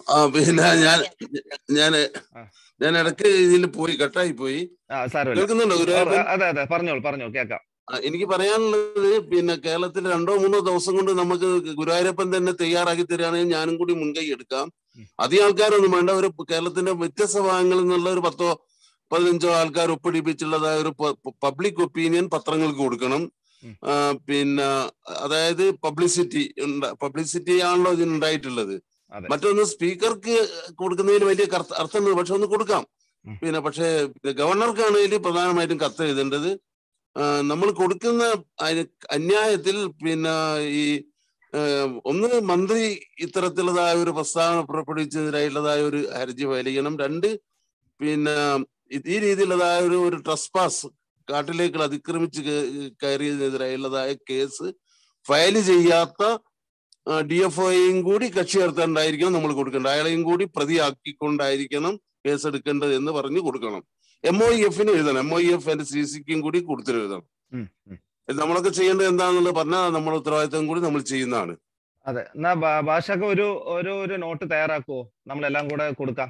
ആ പിന്നെ ഞാൻ ഞാൻ ആ. ഞാൻ ഇടയ്ക്ക് ഇതിൽ പോയി കട്ടായി പോയി ആ സാരമില്ല കേൾക്കുന്നുണ്ടോ ഓ, ഗുരുവായൂരപ്പൻ അതെ അതെ പറഞ്ഞോളൂ പറഞ്ഞോളൂ കേൾക്കാം ആ, എനിക്ക് പറയാനുള്ളത് പിന്നെ കേരളത്തിൽ രണ്ടോ മൂന്നോ ദിവസം കൊണ്ട് നമുക്ക് ഗുരുവായൂരപ്പൻ തന്നെ തയ്യാറാക്കി തരികയാണെങ്കിൽ ഞാനും കൂടി മുൻകൈ എടുക്കാം ഉം. അധികം ആൾക്കാരൊന്നും വേണ്ട ഒരു കേരളത്തിന്റെ വ്യത്യസ്ത ഭാഗങ്ങളിൽ നിന്നുള്ള ഒരു പത്തോ പതിനഞ്ചോ ആൾക്കാർ ഒപ്പിടിപ്പിച്ചുള്ളതായ ഒരു പബ്ലിക് ഒപ്പീനിയൻ പത്രങ്ങൾക്ക് കൊടുക്കണം ഉം. ആ, പിന്നെ അതായത് പബ്ലിസിറ്റി പബ്ലിസിറ്റി ആണല്ലോ ഇതിനുണ്ടായിട്ടുള്ളത് അതെ. മറ്റൊന്ന് സ്പീക്കർക്ക് കൊടുക്കുന്നതിന് വലിയ കർത്ത- അർത്ഥമുണ്ട് പക്ഷെ ഒന്ന് കൊടുക്കാം ഉം. പിന്നെ പക്ഷേ ഗവർണർക്കാണെങ്കിൽ പ്രധാനമായിട്ടും കത്ത് എഴുതേണ്ടത് നമ്മൾ കൊടുക്കുന്ന അയ- അന്യായത്തിൽ പിന്നെ ഈ ആ, ഒന്ന് മന്ത്രി ഇത്തരത്തിലുള്ളതായ ഒരു പ്രസ്താവന പുറപ്പെടുവിച്ചതിനായിട്ടുള്ളതായ ഒരു ഹർജി ഫയൽ ചെയ്യണം രണ്ട് പിന്നെ ഇത് ഈ രീതിയിലുള്ളതായ ഒരു ഒരു ട്രസ്പാസ് കാട്ടിലേക്ക് അതിക്രമിച്ച് കേ- കയറിയതിനെതിരായുള്ളതായ കേസ് ഫയൽ ചെയ്യാത്ത ഡി എഫ് ഒയും കൂടി കക്ഷി ചേർത്തേണ്ടായിരിക്കണം നമ്മൾ കൊടുക്കേണ്ടത് അയാളെയും കൂടി പ്രതിയാക്കിക്കൊണ്ടായിരിക്കണം കേസ് എടുക്കേണ്ടത് എന്ന് പറഞ്ഞു കൊടുക്കണം എം ഒ എഫിന് എഴുതണം M O F and C സിക്കും കൂടി കൊടുത്തിട്ട് ഉം, ഉം. ഇത് നമ്മളൊക്കെ ചെയ്യേണ്ടത് എന്താണെന്നുള്ളത് പറഞ്ഞാൽ നമ്മുടെ ഉത്തരവാദിത്തം കൂടി നമ്മൾ ചെയ്യുന്നതാണ് അതെ എന്നാ ഭാ- ഭാഷക്ക് ഒരു ഒരു ഒരു നോട്ട് തയ്യാറാക്കുവോ നമ്മളെല്ലാം കൂടെ കൊടുക്കാം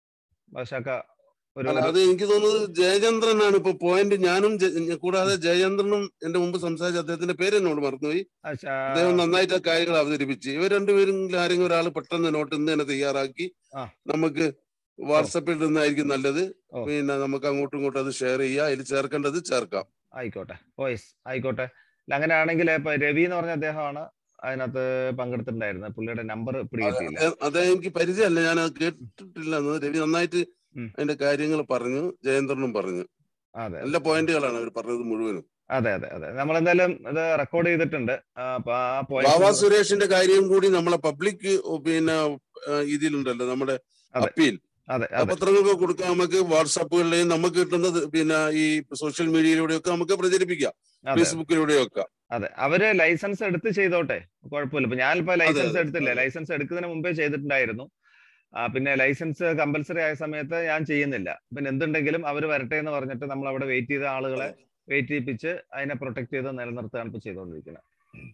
ഭാഷക്ക ഒരു അല്ല ഒരു- അത് എനിക്ക് തോന്നുന്നത് ജയചന്ദ്രനാണ് ഇപ്പൊ പോയിന്റ് ഞാനും ജ- കൂടാതെ ജയചന്ദ്രനും എന്റെ മുമ്പ് സംസാരിച്ച അദ്ദേഹത്തിന്റെ പേര് എന്നോട് മറന്നുപോയി ആ, ശ- അദ്ദേഹം നന്നായിട്ട് ആ കാര്യങ്ങൾ അവതരിപ്പിച്ച് ഇവർ രണ്ടുപേരും ആരെങ്കിലും ഒരാൾ പെട്ടെന്ന് നോട്ട് ഇന്ന് തന്നെ തയ്യാറാക്കി ആ. നമുക്ക് വാട്സപ്പിൽ ഇടുന്നതായിരിക്കും നല്ലത് ഓ. പിന്നെ നമുക്ക് അങ്ങോട്ടും ഇങ്ങോട്ടും അത് ഷെയർ ചെയ്യാം അതിൽ ചേർക്കേണ്ടത് ചേർക്കാം ആയിക്കോട്ടെ വോയിസ് ആയിക്കോട്ടെ അല്ല അങ്ങനെയാണെങ്കിൽ ഇപ്പൊ രവി എന്ന് പറഞ്ഞ അദ്ദേഹമാണ് അതിനകത്ത് പങ്കെടുത്തിട്ടുണ്ടായിരുന്നത് പുള്ളിയുടെ നമ്പർ പിടികിട്ടിയില്ല അത് അത് എനിക്ക് പരിചയമല്ല ഞാൻ അത് കേട്ടിട്ടില്ല എന്ന് രവി നന്നായിട്ട് ഉം. അതിന്റെ കാര്യങ്ങൾ പറഞ്ഞു ജയേന്ദ്രനും പറഞ്ഞു അതെ നല്ല പോയിന്റുകളാണ് അവർ പറഞ്ഞത് മുഴുവനും അതെ അതെ അതെ നമ്മൾ എന്തായാലും ഇത് റെക്കോർഡ് ചെയ്തിട്ടുണ്ട് ആ, അപ്പൊ ആ ബാബ പോയിന്റ് സുരേഷിന്റെ കാര്യം കൂടി നമ്മളെ പബ്ലിക് പിന്നെ ആ, ഇതിലുണ്ടല്ലോ നമ്മുടെ അതെ. അപ്പീൽ അതെ ആ അതെ പത്രങ്ങൾക്ക് കൊടുക്കാം നമുക്ക് വാട്സാപ്പുകളിലെയും നമുക്ക് കിട്ടുന്നത് പിന്നെ ഈ സോഷ്യൽ മീഡിയയിലൂടെയൊക്കെ നമുക്ക് പ്രചരിപ്പിക്കാം അതെ ഫേസ്ബുക്കിലൂടെയൊക്കെ അതെ അവര് ലൈസൻസ് എടുത്ത് ചെയ്തോട്ടെ കുഴപ്പമില്ല ഇപ്പൊ ഞാനിപ്പോ ലൈസൻസ് അതെ, എടുത്തില്ല അതെ. ലൈസൻസ് എടുക്കുന്നതിന് മുമ്പേ ചെയ്തിട്ടുണ്ടായിരുന്നു ആ, പിന്നെ ലൈസൻസ് കമ്പൽസറി ആയ സമയത്ത് ഞാൻ ചെയ്യുന്നില്ല പിന്നെ എന്തുണ്ടെങ്കിലും അവർ വരട്ടെ എന്ന് പറഞ്ഞിട്ട് നമ്മൾ അവിടെ വെയിറ്റ് ചെയ്ത ആളുകളെ വെയിറ്റ് ചെയ്യിപ്പിച്ച് അതിനെ പ്രൊട്ടക്ട് ചെയ്ത് നിലനിർത്തുകയാണ് ഇപ്പൊ ചെയ്തുകൊണ്ടിരിക്കുന്നത്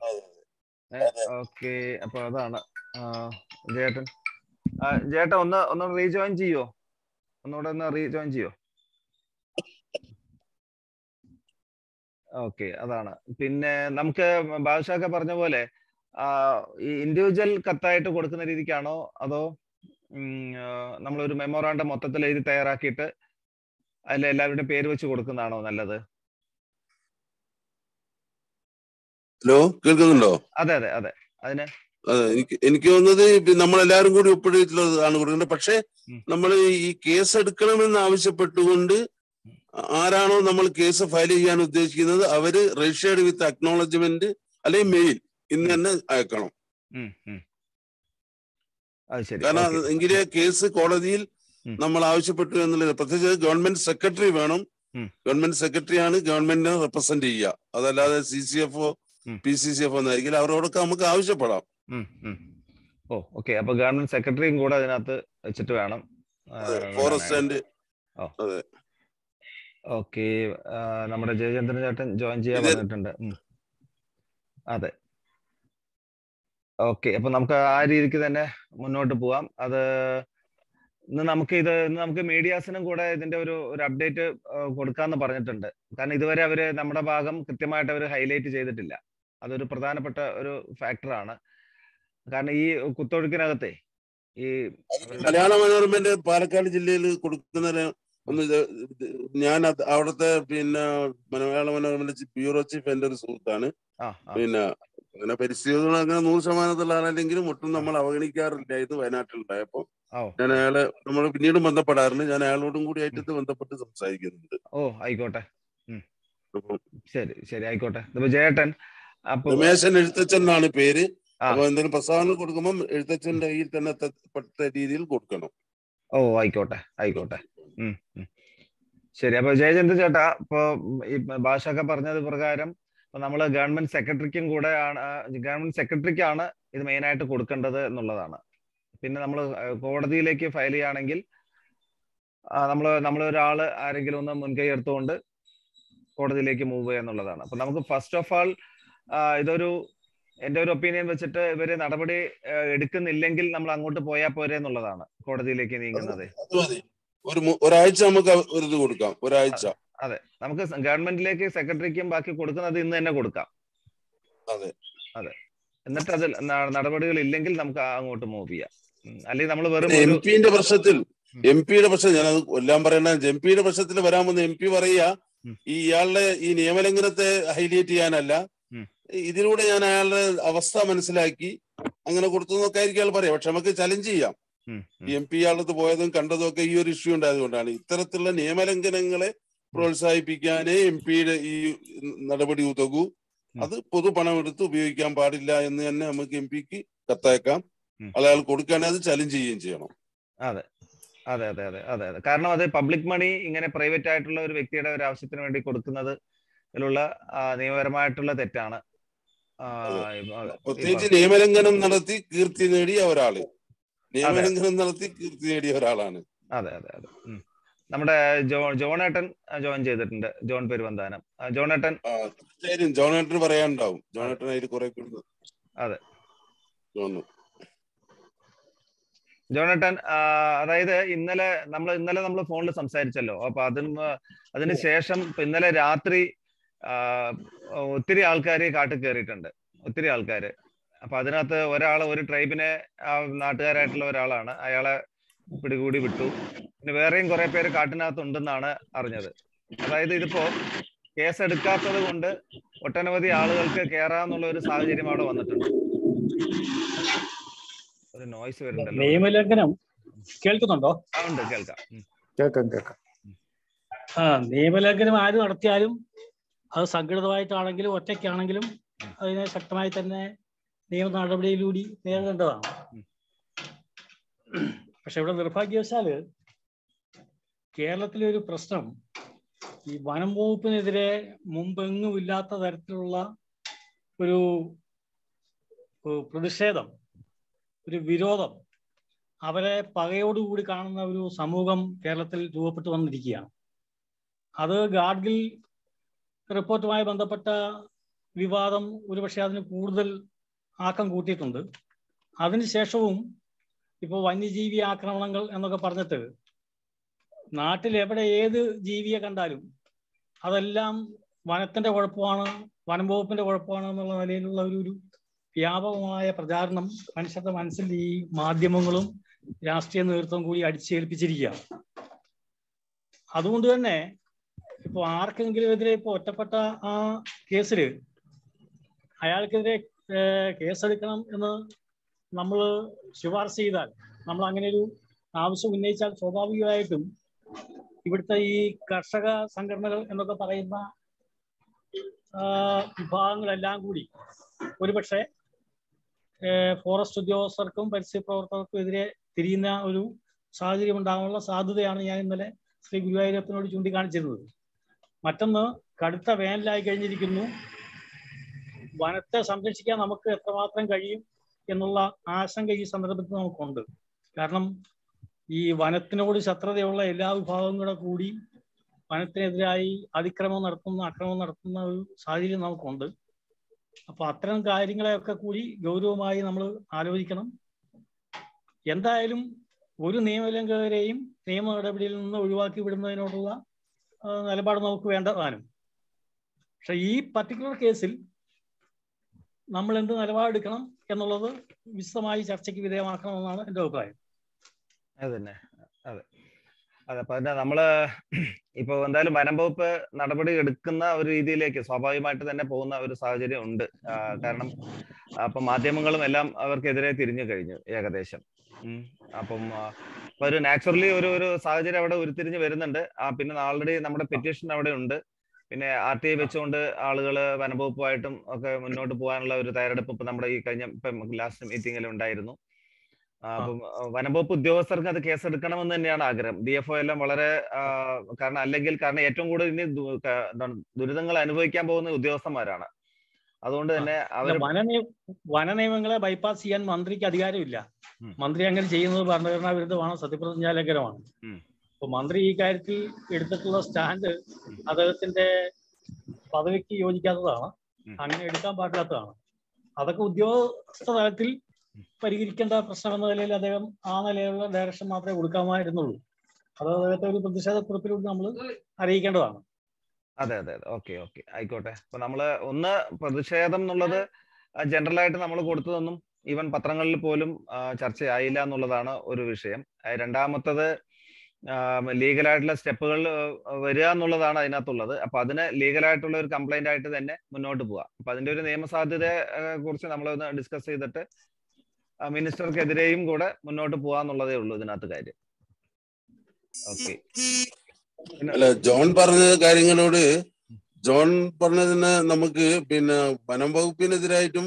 ഓക്കെ അപ്പൊ അതാണ് ആ, ജേട്ടൻ ആ, ജേട്ടൻ ഒന്ന് ഒന്ന് റീജോയിൻ ചെയ്യോ ഒന്നുകൂടെ ഒന്ന് റീജോയിൻ ചെയ്യോ ഓക്കെ അതാണ് പിന്നെ നമുക്ക് ബാദുഷാക്ക പറഞ്ഞ പോലെ ആ, ഈ ഇൻഡിവിജ്വൽ കത്തായിട്ട് കൊടുക്കുന്ന രീതിക്കാണോ അതോ ഉം, ആ, നമ്മളൊരു മെമ്മോറാണ്ടം മൊത്തത്തിൽ എഴുതി തയ്യാറാക്കിയിട്ട് അതിൽ എല്ലാവരുടെയും പേര് വെച്ച് കൊടുക്കുന്നതാണോ നല്ലത് ഹലോ കേൾക്കുന്നുണ്ടോ അതെ അതെ അതെ അതിന് അതെ എനിക്ക് എനിക്ക് തോന്നുന്നത് ഇപ്പൊ നമ്മളെല്ലാരും കൂടി ഒപ്പിടിയിട്ടുള്ളതാണ് കൊടുക്കേണ്ടത് പക്ഷേ ഉം. നമ്മൾ ഈ കേസ് എടുക്കണമെന്ന് ആവശ്യപ്പെട്ടുകൊണ്ട് ആരാണോ നമ്മൾ കേസ് ഫയൽ ചെയ്യാൻ ഉദ്ദേശിക്കുന്നത് അവര് രജിസ്റ്റേർഡ് വിത്ത് അക്നോളജ്മെന്റ് അല്ലെങ്കിൽ മെയിൽ ഇന്ന് തന്നെ അയക്കണം ഉം, ഉം. അത് ശരി കാരണം ഓക്കേ. അത് എങ്കിലേ കേസ് കോടതിയിൽ ഉം. നമ്മൾ ആവശ്യപ്പെട്ടു എന്നുള്ളത് പ്രത്യേകിച്ച് ഗവൺമെന്റ് സെക്രട്ടറി വേണം ഉം. ഗവൺമെന്റ് സെക്രട്ടറിയാണ് ഗവൺമെന്റിനെ റെപ്രസെന്റ് ചെയ്യുക അതല്ലാതെ സി സി എഫ് ഒ ഉം. പി സി സി എഫ് ഒന്നായിരിക്കില്ല അവരോടൊക്കെ നമുക്ക് ആവശ്യപ്പെടാം ഉം, ഉം. ഓ ഓക്കെ അപ്പൊ ഗവൺമെന്റ് സെക്രട്ടറിയും കൂടെ അതിനകത്ത് വെച്ചിട്ട് വേണം ആ, ഫോറസ്റ്റ് വിടാനായിട്ട്. ആൻഡ് ഓക്കെ നമ്മുടെ ജയചന്ദ്രൻ ചേട്ടൻ ജോയിൻ ചെയ്യാൻ ഇത് പറഞ്ഞിട്ടുണ്ട് ഉം. അതെ ഓക്കെ അപ്പൊ നമുക്ക് ആ രീതിക്ക് തന്നെ മുന്നോട്ട് പോവാം അത് ഇന്ന് നമുക്ക് ഇത് ഇന്ന് നമുക്ക് മീഡിയാസിനും കൂടെ ഇതിന്റെ ഒരു ഒരു അപ്ഡേറ്റ് കൊടുക്കാന്ന് പറഞ്ഞിട്ടുണ്ട് കാരണം ഇതുവരെ അവര് നമ്മുടെ ഭാഗം കൃത്യമായിട്ട് അവർ ഹൈലൈറ്റ് ചെയ്തിട്ടില്ല അതൊരു പ്രധാനപ്പെട്ട ഒരു ഫാക്ടറാണ് കാരണം ഈ കുത്തൊഴുക്കിനകത്തെ ഈ അവരുടെ- മലയാള മനോരമന്റെ പാലക്കാട് ജില്ലയിൽ കൊടുക്കുന്നതിന് ഒന്ന് ഇത് ഇത് ഞാൻ അത് അവിടുത്തെ പിന്നെ മലയാള മനോരമന്റെ ചീഫ് ബ്യൂറോ ചീഫ് എന്റെ ഒരു സുഹൃത്താണ് ആ ആ പിന്നെ അങ്ങനെ പരിസ്ഥിതികൾ അങ്ങനെ നൂറ് ശതമാനത്തുള്ള ആളല്ലെങ്കിലും ഒട്ടും നമ്മൾ അവഗണിക്കാറില്ലായിരുന്നു വയനാട്ടിലുണ്ടായപ്പോ ഓ ഞാൻ അയാളെ നമ്മൾ പിന്നീട് ബന്ധപ്പെടാറുണ്ട് ഞാൻ അയാളോടും കൂടി ആയിട്ട് ബന്ധപ്പെട്ട് സംസാരിക്കുന്നുണ്ട് ഓ ആയിക്കോട്ടെ അപ്പം ശരി ശരി ആയിക്കോട്ടെ ഇപ്പൊ ജയേട്ടൻ അപ്പൊ രമേശൻ എഴുത്തച്ഛൻ എന്നാണ് പേര് ആ. അപ്പൊ എന്തെങ്കിലും പ്രസ്താവന കൊടുക്കുമ്പോൾ എഴുത്തച്ഛന്റെ കയ്യിൽ തന്നെ എത്തപ്പെട്ട രീതിയിൽ കൊടുക്കണം ഓ ആയിക്കോട്ടെ ആയിക്കോട്ടെ ഉം, ഉം. ശരി അപ്പൊ ജയചന്ദ്ര ചേട്ടാ ഇപ്പൊ ഈ ഭാഷയൊക്കെ പറഞ്ഞത് പ്രകാരം ഇപ്പൊ നമ്മള് ഗവൺമെന്റ് സെക്രട്ടറിക്കും കൂടെ ആണ് ഗവൺമെന്റ് സെക്രട്ടറിക്കാണ് ഇത് മെയിൻ ആയിട്ട് കൊടുക്കേണ്ടത് എന്നുള്ളതാണ് പിന്നെ നമ്മൾ കോടതിയിലേക്ക് ഫയൽ ചെയ്യുകയാണെങ്കിൽ നമ്മൾ നമ്മൾ ഒരാൾ ആരെങ്കിലും ഒന്ന് മുൻകൈ എടുത്തുകൊണ്ട് കോടതിയിലേക്ക് മൂവ് ചെയ്യുക എന്നുള്ളതാണ് അപ്പൊ നമുക്ക് ഫസ്റ്റ് ഓഫ് ആൾ ഇതൊരു എന്റെ ഒരു ഒപ്പീനിയൻ വെച്ചിട്ട് ഇവര് നടപടി ഏഹ്, എടുക്കുന്നില്ലെങ്കിൽ നമ്മൾ അങ്ങോട്ട് പോയാൽ പോരെ എന്നുള്ളതാണ് കോടതിയിലേക്ക് നീങ്ങുന്നത് അത് മതി ഒരു മു- ഒരാഴ്ച നമുക്ക് ഒരു ഇത് കൊടുക്കാം ഒരാഴ്ച അതെ നമുക്ക് സ- ഗവൺമെന്റിലേക്ക് സെക്രട്ടറിക്കും ബാക്കി കൊടുക്കുന്നത് ഇന്ന് തന്നെ കൊടുക്കാം അതെ എന്നിട്ട് അതിൽ ന- നടപടികൾ ഇല്ലെങ്കിൽ നമുക്ക് ആ- അങ്ങോട്ട് മൂവ് ചെയ്യാം ഉം. അല്ലെങ്കിൽ നമ്മൾ വെറും എം ഒരു പിന്റെ പ്രശ്നത്തിൽ ഉം. എം പിയുടെ പ്രശ്നം ഞാനത് എല്ലാം പറയണ എം പിയുടെ പ്രശ്നത്തിൽ വരാൻ വന്ന എം പി പറയുക ഉം. ഈ ഇയാളുടെ ഈ നിയമലംഘനത്തെ ഹൈലൈറ്റ് ചെയ്യാനല്ല ഉം. ഇതിലൂടെ ഞാൻ അയാളുടെ അവസ്ഥ മനസ്സിലാക്കി അങ്ങനെ കൊടുത്തു എന്നൊക്കെ ആയിരിക്കും അയാൾ പറയാം പക്ഷെ നമുക്ക് ചലഞ്ച് ചെയ്യാം ഉം, ഉം. ഈ എം പി ഇയാളത് പോയതും കണ്ടതും ഒക്കെ ഈ ഒരു ഇഷ്യൂ ഉണ്ടായതുകൊണ്ടാണ് ഇത്തരത്തിലുള്ള നിയമലംഘനങ്ങളെ പ്രോത്സാഹിപ്പിക്കാനേ എം പിയുടെ ഈ നടപടി ഉതകൂ ഉം. അത് പൊതു പണം എടുത്ത് ഉപയോഗിക്കാൻ പാടില്ല എന്ന് തന്നെ നമുക്ക് എം പിക്ക് കത്തയക്കാം ഉം. അയാൾ കൊടുക്കുകയാണെങ്കിൽ അത് ചലഞ്ച് ചെയ്യുകയും ചെയ്യണം അതെ അതെ അതെ അതെ അതെ അതെ കാരണം അത് പബ്ലിക് മണി ഇങ്ങനെ പ്രൈവറ്റ് ആയിട്ടുള്ള ഒരു വ്യക്തിയുടെ ഒരു ആവശ്യത്തിന് വേണ്ടി കൊടുക്കുന്നത് ഇതിലുള്ള ആ, നിയമപരമായിട്ടുള്ള തെറ്റാണ് ആ, ഇപ്പൊ- ഇപ്പൊ- പ്രത്യേകിച്ച് നിയമലംഘനം നടത്തി കീർത്തി നേടിയ ഒരാള് നിയമലംഘനം നടത്തി കീർത്തി നേടിയ ഒരാളാണ് അതെ അതെ അതെ ഉം. നമ്മുടെ ജോ ജോണേട്ടൻ ജോയിൻ ചെയ്തിട്ടുണ്ട് ജോൺ പെരുവന്താനം ആ, ജോണേട്ടൻ ആ, തീർച്ചയായും ജോണേട്ടന് പറയാനുണ്ടാവും ജോണേട്ടൻ അതിൽ കുറെ കൂടുതൽ അതെ. തോന്നുന്നു ജോണേട്ടൻ ആ, അതായത് ഇന്നലെ നമ്മൾ ഇന്നലെ നമ്മൾ ഫോണിൽ സംസാരിച്ചല്ലോ അപ്പൊ അതിന് അതിന് ശേഷം ഇപ്പൊ ഇന്നലെ രാത്രി ആ, ഒത്തിരി ആൾക്കാർ കാട്ടിൽ കയറിയിട്ടുണ്ട് ഒത്തിരി ആൾക്കാര് അപ്പൊ അതിനകത്ത് ഒരാൾ ഒരു ട്രൈബിനെ ആ, നാട്ടുകാരായിട്ടുള്ള ഒരാളാണ് അയാളെ പിടികൂടി വിട്ടു പിന്നെ വേറെയും കുറെ പേര് കാട്ടിനകത്ത് ഉണ്ടെന്നാണ് അറിഞ്ഞത് അതായത് ഇതിപ്പോ കേസ് എടുക്കാത്തത് കൊണ്ട് ഒട്ടനവധി ആളുകൾക്ക് കയറാന്നുള്ള ഒരു സാഹചര്യം അവിടെ വന്നിട്ടുണ്ട് ഒരു നോയ്സ് വരുന്നുണ്ടല്ലോ നിയമലംഘനം കേൾക്കുന്നുണ്ടോ ആ, ഉണ്ട് കേൾക്കാം ഉം. കേൾക്കാം കേൾക്കാം ആ നിയമലംഘനം ആര് നടത്തിയാലും അത് സംഘടിതമായിട്ടാണെങ്കിലും ഒറ്റയ്ക്കാണെങ്കിലും അതിനെ ശക്തമായി തന്നെ നിയമ നടപടിയിലൂടെ നേരിടേണ്ടതാണ് ഉം. പക്ഷെ ഇവിടെ നിർഭാഗ്യവശാല് കേരളത്തിലെ ഒരു പ്രശ്നം ഈ വനം വകുപ്പിനെതിരെ മുമ്പെങ്ങും ഇല്ലാത്ത തരത്തിലുള്ള ഒരു ഒരു പ്രതിഷേധം ഒരു വിരോധം അവരെ പകയോടുകൂടി കാണുന്ന ഒരു സമൂഹം കേരളത്തിൽ രൂപപ്പെട്ടു വന്നിരിക്കുകയാണ് അത് ഗാഡ്ഗിൽ റിപ്പോർട്ടുമായി ബന്ധപ്പെട്ട വിവാദം ഒരുപക്ഷെ അതിന് കൂടുതൽ ആക്കം കൂട്ടിയിട്ടുണ്ട് അതിനുശേഷവും ഇപ്പോൾ വന്യജീവി ആക്രമണങ്ങൾ എന്നൊക്കെ പറഞ്ഞിട്ട് നാട്ടിൽ എവിടെ ഏത് ജീവിയെ കണ്ടാലും അതെല്ലാം വനത്തിന്റെ കുഴപ്പമാണ് വനം വകുപ്പിന്റെ കുഴപ്പമാണ് എന്നുള്ള നിലയിലുള്ള ഒരു ഒരു വ്യാപകമായ പ്രചാരണം മനുഷ്യരുടെ മനസ്സിൽ ഈ മാധ്യമങ്ങളും രാഷ്ട്രീയ നേതൃത്വം കൂടി അടിച്ചേൽപ്പിച്ചിരിക്കുകയാണ് അതുകൊണ്ട് തന്നെ ഇപ്പൊ ആർക്കെങ്കിലും എതിരെ ഇപ്പൊ ഒറ്റപ്പെട്ട ആ കേസിൽ അയാൾക്കെതിരെ ഏഹ്, കേസെടുക്കണം എന്ന് നമ്മൾ ശുപാർശ ചെയ്താൽ നമ്മൾ അങ്ങനെ ഒരു ആവശ്യം ഉന്നയിച്ചാൽ സ്വാഭാവികമായിട്ടും ഇവിടുത്തെ ഈ കർഷക സംഘടനകൾ എന്നൊക്കെ പറയുന്ന ആ, വിഭാഗങ്ങളെല്ലാം കൂടി ഒരുപക്ഷെ ഏഹ്, ഫോറസ്റ്റ് ഉദ്യോഗസ്ഥർക്കും പരിസ്ഥിതി പ്രവർത്തകർക്കും എതിരെ തിരിയുന്ന ഒരു സാഹചര്യം ഉണ്ടാകാനുള്ള സാധ്യതയാണ് ഞാൻ ഇന്നലെ ശ്രീ ഗുരുവായൂരപ്പനോട് ചൂണ്ടിക്കാണിച്ചിരുന്നത് മറ്റൊന്ന് കടുത്ത വേനലായി കഴിഞ്ഞിരിക്കുന്നു വനത്തെ സംരക്ഷിക്കാൻ നമുക്ക് എത്രമാത്രം കഴിയും എന്നുള്ള ആശങ്ക ഈ സന്ദർഭത്തിൽ നമുക്കുണ്ട് കാരണം ഈ വനത്തിനോട് ശത്രുതയുള്ള എല്ലാ വിഭാഗങ്ങളും കൂടി വനത്തിനെതിരായി അതിക്രമം നടത്തുന്ന അക്രമം നടത്തുന്ന ഒരു സാഹചര്യം നമുക്കുണ്ട് അപ്പൊ അത്തരം കാര്യങ്ങളെയൊക്കെ കൂടി ഗൗരവമായി നമ്മൾ ആലോചിക്കണം എന്തായാലും ഒരു നിയമലംഘകരെയും നിയമ നടപടിയിൽ നിന്ന് ഒഴിവാക്കി വിടുന്നതിനോടുള്ള ആ, നിലപാട് നമുക്ക് വേണ്ടതാനും പക്ഷെ ഈ പർട്ടിക്കുലർ കേസിൽ നമ്മൾ എന്ത് നിലപാടെടുക്കണം എന്നുള്ളത് വിശദമായി ചർച്ചയ്ക്ക് വിധേയമാക്കണമെന്നാണ് എൻ്റെ അഭിപ്രായം അത് തന്നെ അതെ അതെ അപ്പൊ അതിന്റെ നമ്മള് ഇപ്പൊ എന്തായാലും വനം വകുപ്പ് നടപടി എടുക്കുന്ന ഒരു രീതിയിലേക്ക് സ്വാഭാവികമായിട്ട് തന്നെ പോകുന്ന ഒരു സാഹചര്യം ഉണ്ട് ആ, കാരണം അപ്പൊ മാധ്യമങ്ങളും എല്ലാം അവർക്കെതിരെ തിരിഞ്ഞു കഴിഞ്ഞു ഏകദേശം ഉം. അപ്പം ആ, അപ്പൊ ഒരു നാച്ചുറലി ഒരു ഒരു സാഹചര്യം അവിടെ ഉരുത്തിരിഞ്ഞ് വരുന്നുണ്ട് ആ പിന്നെ ആൾറെഡി നമ്മുടെ പെറ്റീഷൻ അവിടെ ഉണ്ട് പിന്നെ ആർ ടി ഐ വെച്ചുകൊണ്ട് ആളുകൾ വനംവകുപ്പുമായിട്ടും ഒക്കെ മുന്നോട്ട് പോകാനുള്ള ഒരു തയ്യാറെടുപ്പ് ഇപ്പൊ നമ്മുടെ ഈ കഴിഞ്ഞ ഇപ്പം ലാസ്റ്റ് മീറ്റിംഗിൽ ഉണ്ടായിരുന്നു ആ, അപ്പം ആ, വനംവകുപ്പ് ഉദ്യോഗസ്ഥർക്ക് അത് കേസെടുക്കണമെന്ന് തന്നെയാണ് ആഗ്രഹം ഡി എഫ് ഒ എല്ലാം വളരെ ആ, കാരണം അല്ലെങ്കിൽ കാരണം ഏറ്റവും കൂടുതൽ ഇനി ദു- ക- എന്താണ് ദുരിതങ്ങൾ അനുഭവിക്കാൻ പോകുന്ന ഉദ്യോഗസ്ഥന്മാരാണ് അതുകൊണ്ട് തന്നെ അവർ അല്ല, വന നിയ- വന നിയമങ്ങളെ ബൈപ്പാസ് ചെയ്യാൻ മന്ത്രിക്ക് അധികാരമില്ല ഉം. മന്ത്രി അങ്ങനെ ചെയ്യുന്നത് ഭരണഘടനാ വിരുദ്ധമാണ് സത്യപ്രതിജ്ഞാ ലംഘനമാണ് ഉം. അപ്പൊ മന്ത്രി ഈ കാര്യത്തിൽ എടുത്തിട്ടുള്ള സ്റ്റാൻഡ് അദ്ദേഹത്തിന്റെ പദവിക്ക് യോജിക്കാത്തതാണ് ഉം. അങ്ങനെ എടുക്കാൻ പാടില്ലാത്തതാണ് അതൊക്കെ ഉദ്യോഗസ്ഥ തലത്തിൽ പരിഹരിക്കേണ്ട പ്രശ്നം എന്ന നിലയിൽ അദ്ദേഹം ആ നിലയിലുള്ള ഡയറക്ഷൻ മാത്രമേ കൊടുക്കാമായിരുന്നുള്ളൂ അത് അദ്ദേഹത്തെ ഒരു പ്രതിഷേധ കുറിപ്പിലൂടെ നമ്മൾ അറിയിക്കേണ്ടതാണ് അതെ അതെ അതെ ഓക്കെ ഓക്കെ ആയിക്കോട്ടെ അപ്പൊ നമ്മള് ഒന്ന് പ്രതിഷേധം എന്നുള്ളത് ജനറൽ ആയിട്ട് നമ്മൾ കൊടുത്തതൊന്നും ഈവൻ പത്രങ്ങളിൽ പോലും ആ, ചർച്ചയായില്ല എന്നുള്ളതാണ് ഒരു വിഷയം ആ, രണ്ടാമത്തത് ലീഗലായിട്ടുള്ള സ്റ്റെപ്പുകൾ വരിക എന്നുള്ളതാണ് അതിനകത്തുള്ളത് അപ്പൊ അതിന് ലീഗലായിട്ടുള്ള ഒരു കംപ്ലൈന്റ് ആയിട്ട് തന്നെ മുന്നോട്ട് പോവാം അപ്പൊ അതിന്റെ ഒരു നിയമസാധ്യതയെ ആ, കുറിച്ച് നമ്മളൊന്ന് ഡിസ്കസ് ചെയ്തിട്ട് ആ, മിനിസ്റ്റർക്കെതിരെയും കൂടെ മുന്നോട്ട് പോവാന്നുള്ളതേ ഉള്ളൂ ഇതിനകത്ത് കാര്യം ഓക്കെ അല്ല ജോൺ പറഞ്ഞ കാര്യങ്ങളോട് ജോൺ പറഞ്ഞതിന് നമുക്ക് പിന്നെ വനം വകുപ്പിനെതിരായിട്ടും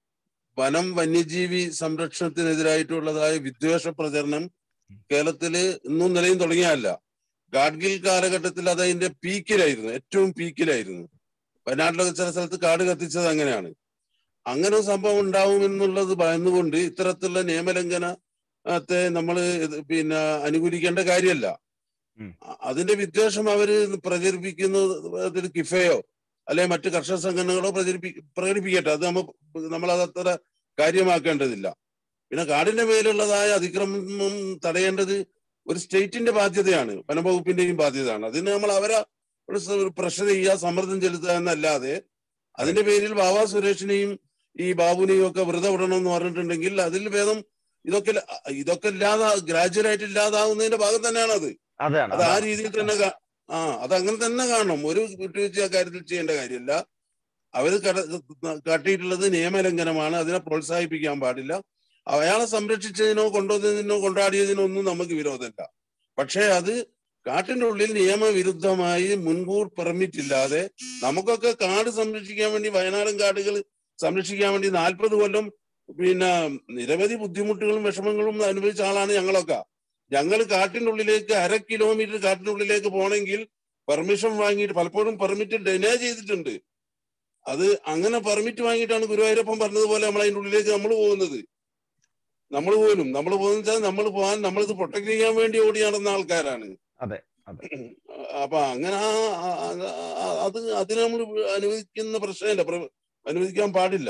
വനം വന്യജീവി സംരക്ഷണത്തിനെതിരായിട്ടുള്ളതായ വിദ്വേഷ പ്രചരണം കേരളത്തില് ഇന്നും നിലയും തുടങ്ങിയല്ല ഗാഡ്ഗിൽ കാലഘട്ടത്തിൽ അത് അതിന്റെ പീക്കിലായിരുന്നു ഏറ്റവും പീക്കിലായിരുന്നു വയനാട്ടിലൊക്കെ ചില സ്ഥലത്ത് കാട് കത്തിച്ചത് അങ്ങനെയാണ് അങ്ങനെ ഒരു സംഭവം ഉണ്ടാവും എന്നുള്ളത് ഭയന്നുകൊണ്ട് ഇത്തരത്തിലുള്ള നിയമലംഘനത്തെ നമ്മൾ പിന്നെ അനുകൂലിക്കേണ്ട കാര്യമല്ല ഉം. അ- അതിന്റെ വിദ്വേഷം അവര് പ്രചരിപ്പിക്കുന്നതിൽ കിഫയോ അല്ലെ മറ്റ് കർഷക സംഘടനകളോ പ്രചരിപ്പി പ്രകടിപ്പിക്കട്ടെ അത് നമ്മ നമ്മളത് അത്ര കാര്യമാക്കേണ്ടതില്ല പിന്നെ കാടിന്റെ മേലുള്ളതായ അതിക്രമം തടയേണ്ടത് ഒരു സ്റ്റേറ്റിന്റെ ബാധ്യതയാണ് വനംവകുപ്പിന്റെയും ബാധ്യതയാണ് അതിന് നമ്മൾ അവരെ ഒരു സ- പ്രഷർ ചെയ്യുക സമ്മർദ്ദം ചെലുത്തുക എന്നല്ലാതെ അതിന്റെ പേരിൽ ബാബാ സുരേഷിനെയും ഈ ബാബുനെയും ഒക്കെ വെറുതെ വിടണം എന്ന് പറഞ്ഞിട്ടുണ്ടെങ്കിൽ അതിൽ ഭേദം ഇതൊക്കെ ല- ഇതൊക്കെ ഇല്ലാതെ ഗ്രാജുവൽ ആയിട്ട് ഇല്ലാതാവുന്നതിന്റെ ഭാഗം തന്നെയാണ് അത് അതാണ് അത് ആ അതാണ്. രീതിയിൽ തന്നെ കാ- ആ അത് അങ്ങനെ തന്നെ കാണണം ഒരു വിട്ടുവീഴ്ച ആ കാര്യത്തിൽ ചെയ്യേണ്ട കാര്യമില്ല അവര് കട- കാട്ടിയിട്ടുള്ളത് നിയമലംഘനമാണ് അതിനെ പ്രോത്സാഹിപ്പിക്കാൻ പാടില്ല അയാളെ സംരക്ഷിച്ചതിനോ കൊണ്ടുവന്നതിനോ കൊണ്ടാടിയതിനോ ഒന്നും നമുക്ക് വിരോധമില്ല പക്ഷേ അത് കാട്ടിന്റെ ഉള്ളിൽ നിയമവിരുദ്ധമായി മുൻകൂർ പെർമിറ്റ് ഇല്ലാതെ നമുക്കൊക്കെ കാട് സംരക്ഷിക്കാൻ വേണ്ടി വയനാടൻ കാടുകൾ സംരക്ഷിക്കാൻ വേണ്ടി നാൽപ്പത് കൊല്ലം പിന്നെ നിരവധി ബുദ്ധിമുട്ടുകളും വിഷമങ്ങളും അനുഭവിച്ച ആളാണ് ഞങ്ങളൊക്കെ ഞങ്ങൾ കാട്ടിന്റെ ഉള്ളിലേക്ക് അര കിലോമീറ്റർ കാട്ടിന്റെ ഉള്ളിലേക്ക് പോകണമെങ്കിൽ പെർമിഷൻ വാങ്ങിയിട്ട് പലപ്പോഴും പെർമിറ്റ് ഡെനേ ചെയ്തിട്ടുണ്ട് അത് അങ്ങനെ പെർമിറ്റ് വാങ്ങിയിട്ടാണ് ഗുരുവായൂരപ്പൻ പറഞ്ഞതുപോലെ നമ്മൾ അതിന്റെ ഉള്ളിലേക്ക് നമ്മൾ പോകുന്നത് നമ്മൾ പോലും നമ്മൾ പോകുന്ന വെച്ചാൽ നമ്മൾ പോകാൻ നമ്മളിത് പ്രൊട്ടക്ട് ചെയ്യാൻ വേണ്ടി ഓടി നടന്ന ആൾക്കാരാണ് അതെ, അതെ. അപ്പൊ അങ്ങനെ ആ- ആ- ആ- അത് അതിന് നമ്മൾ അനുവദിക്കുന്ന പ്രശ്നമില്ല പ്ര- അനുവദിക്കാൻ പാടില്ല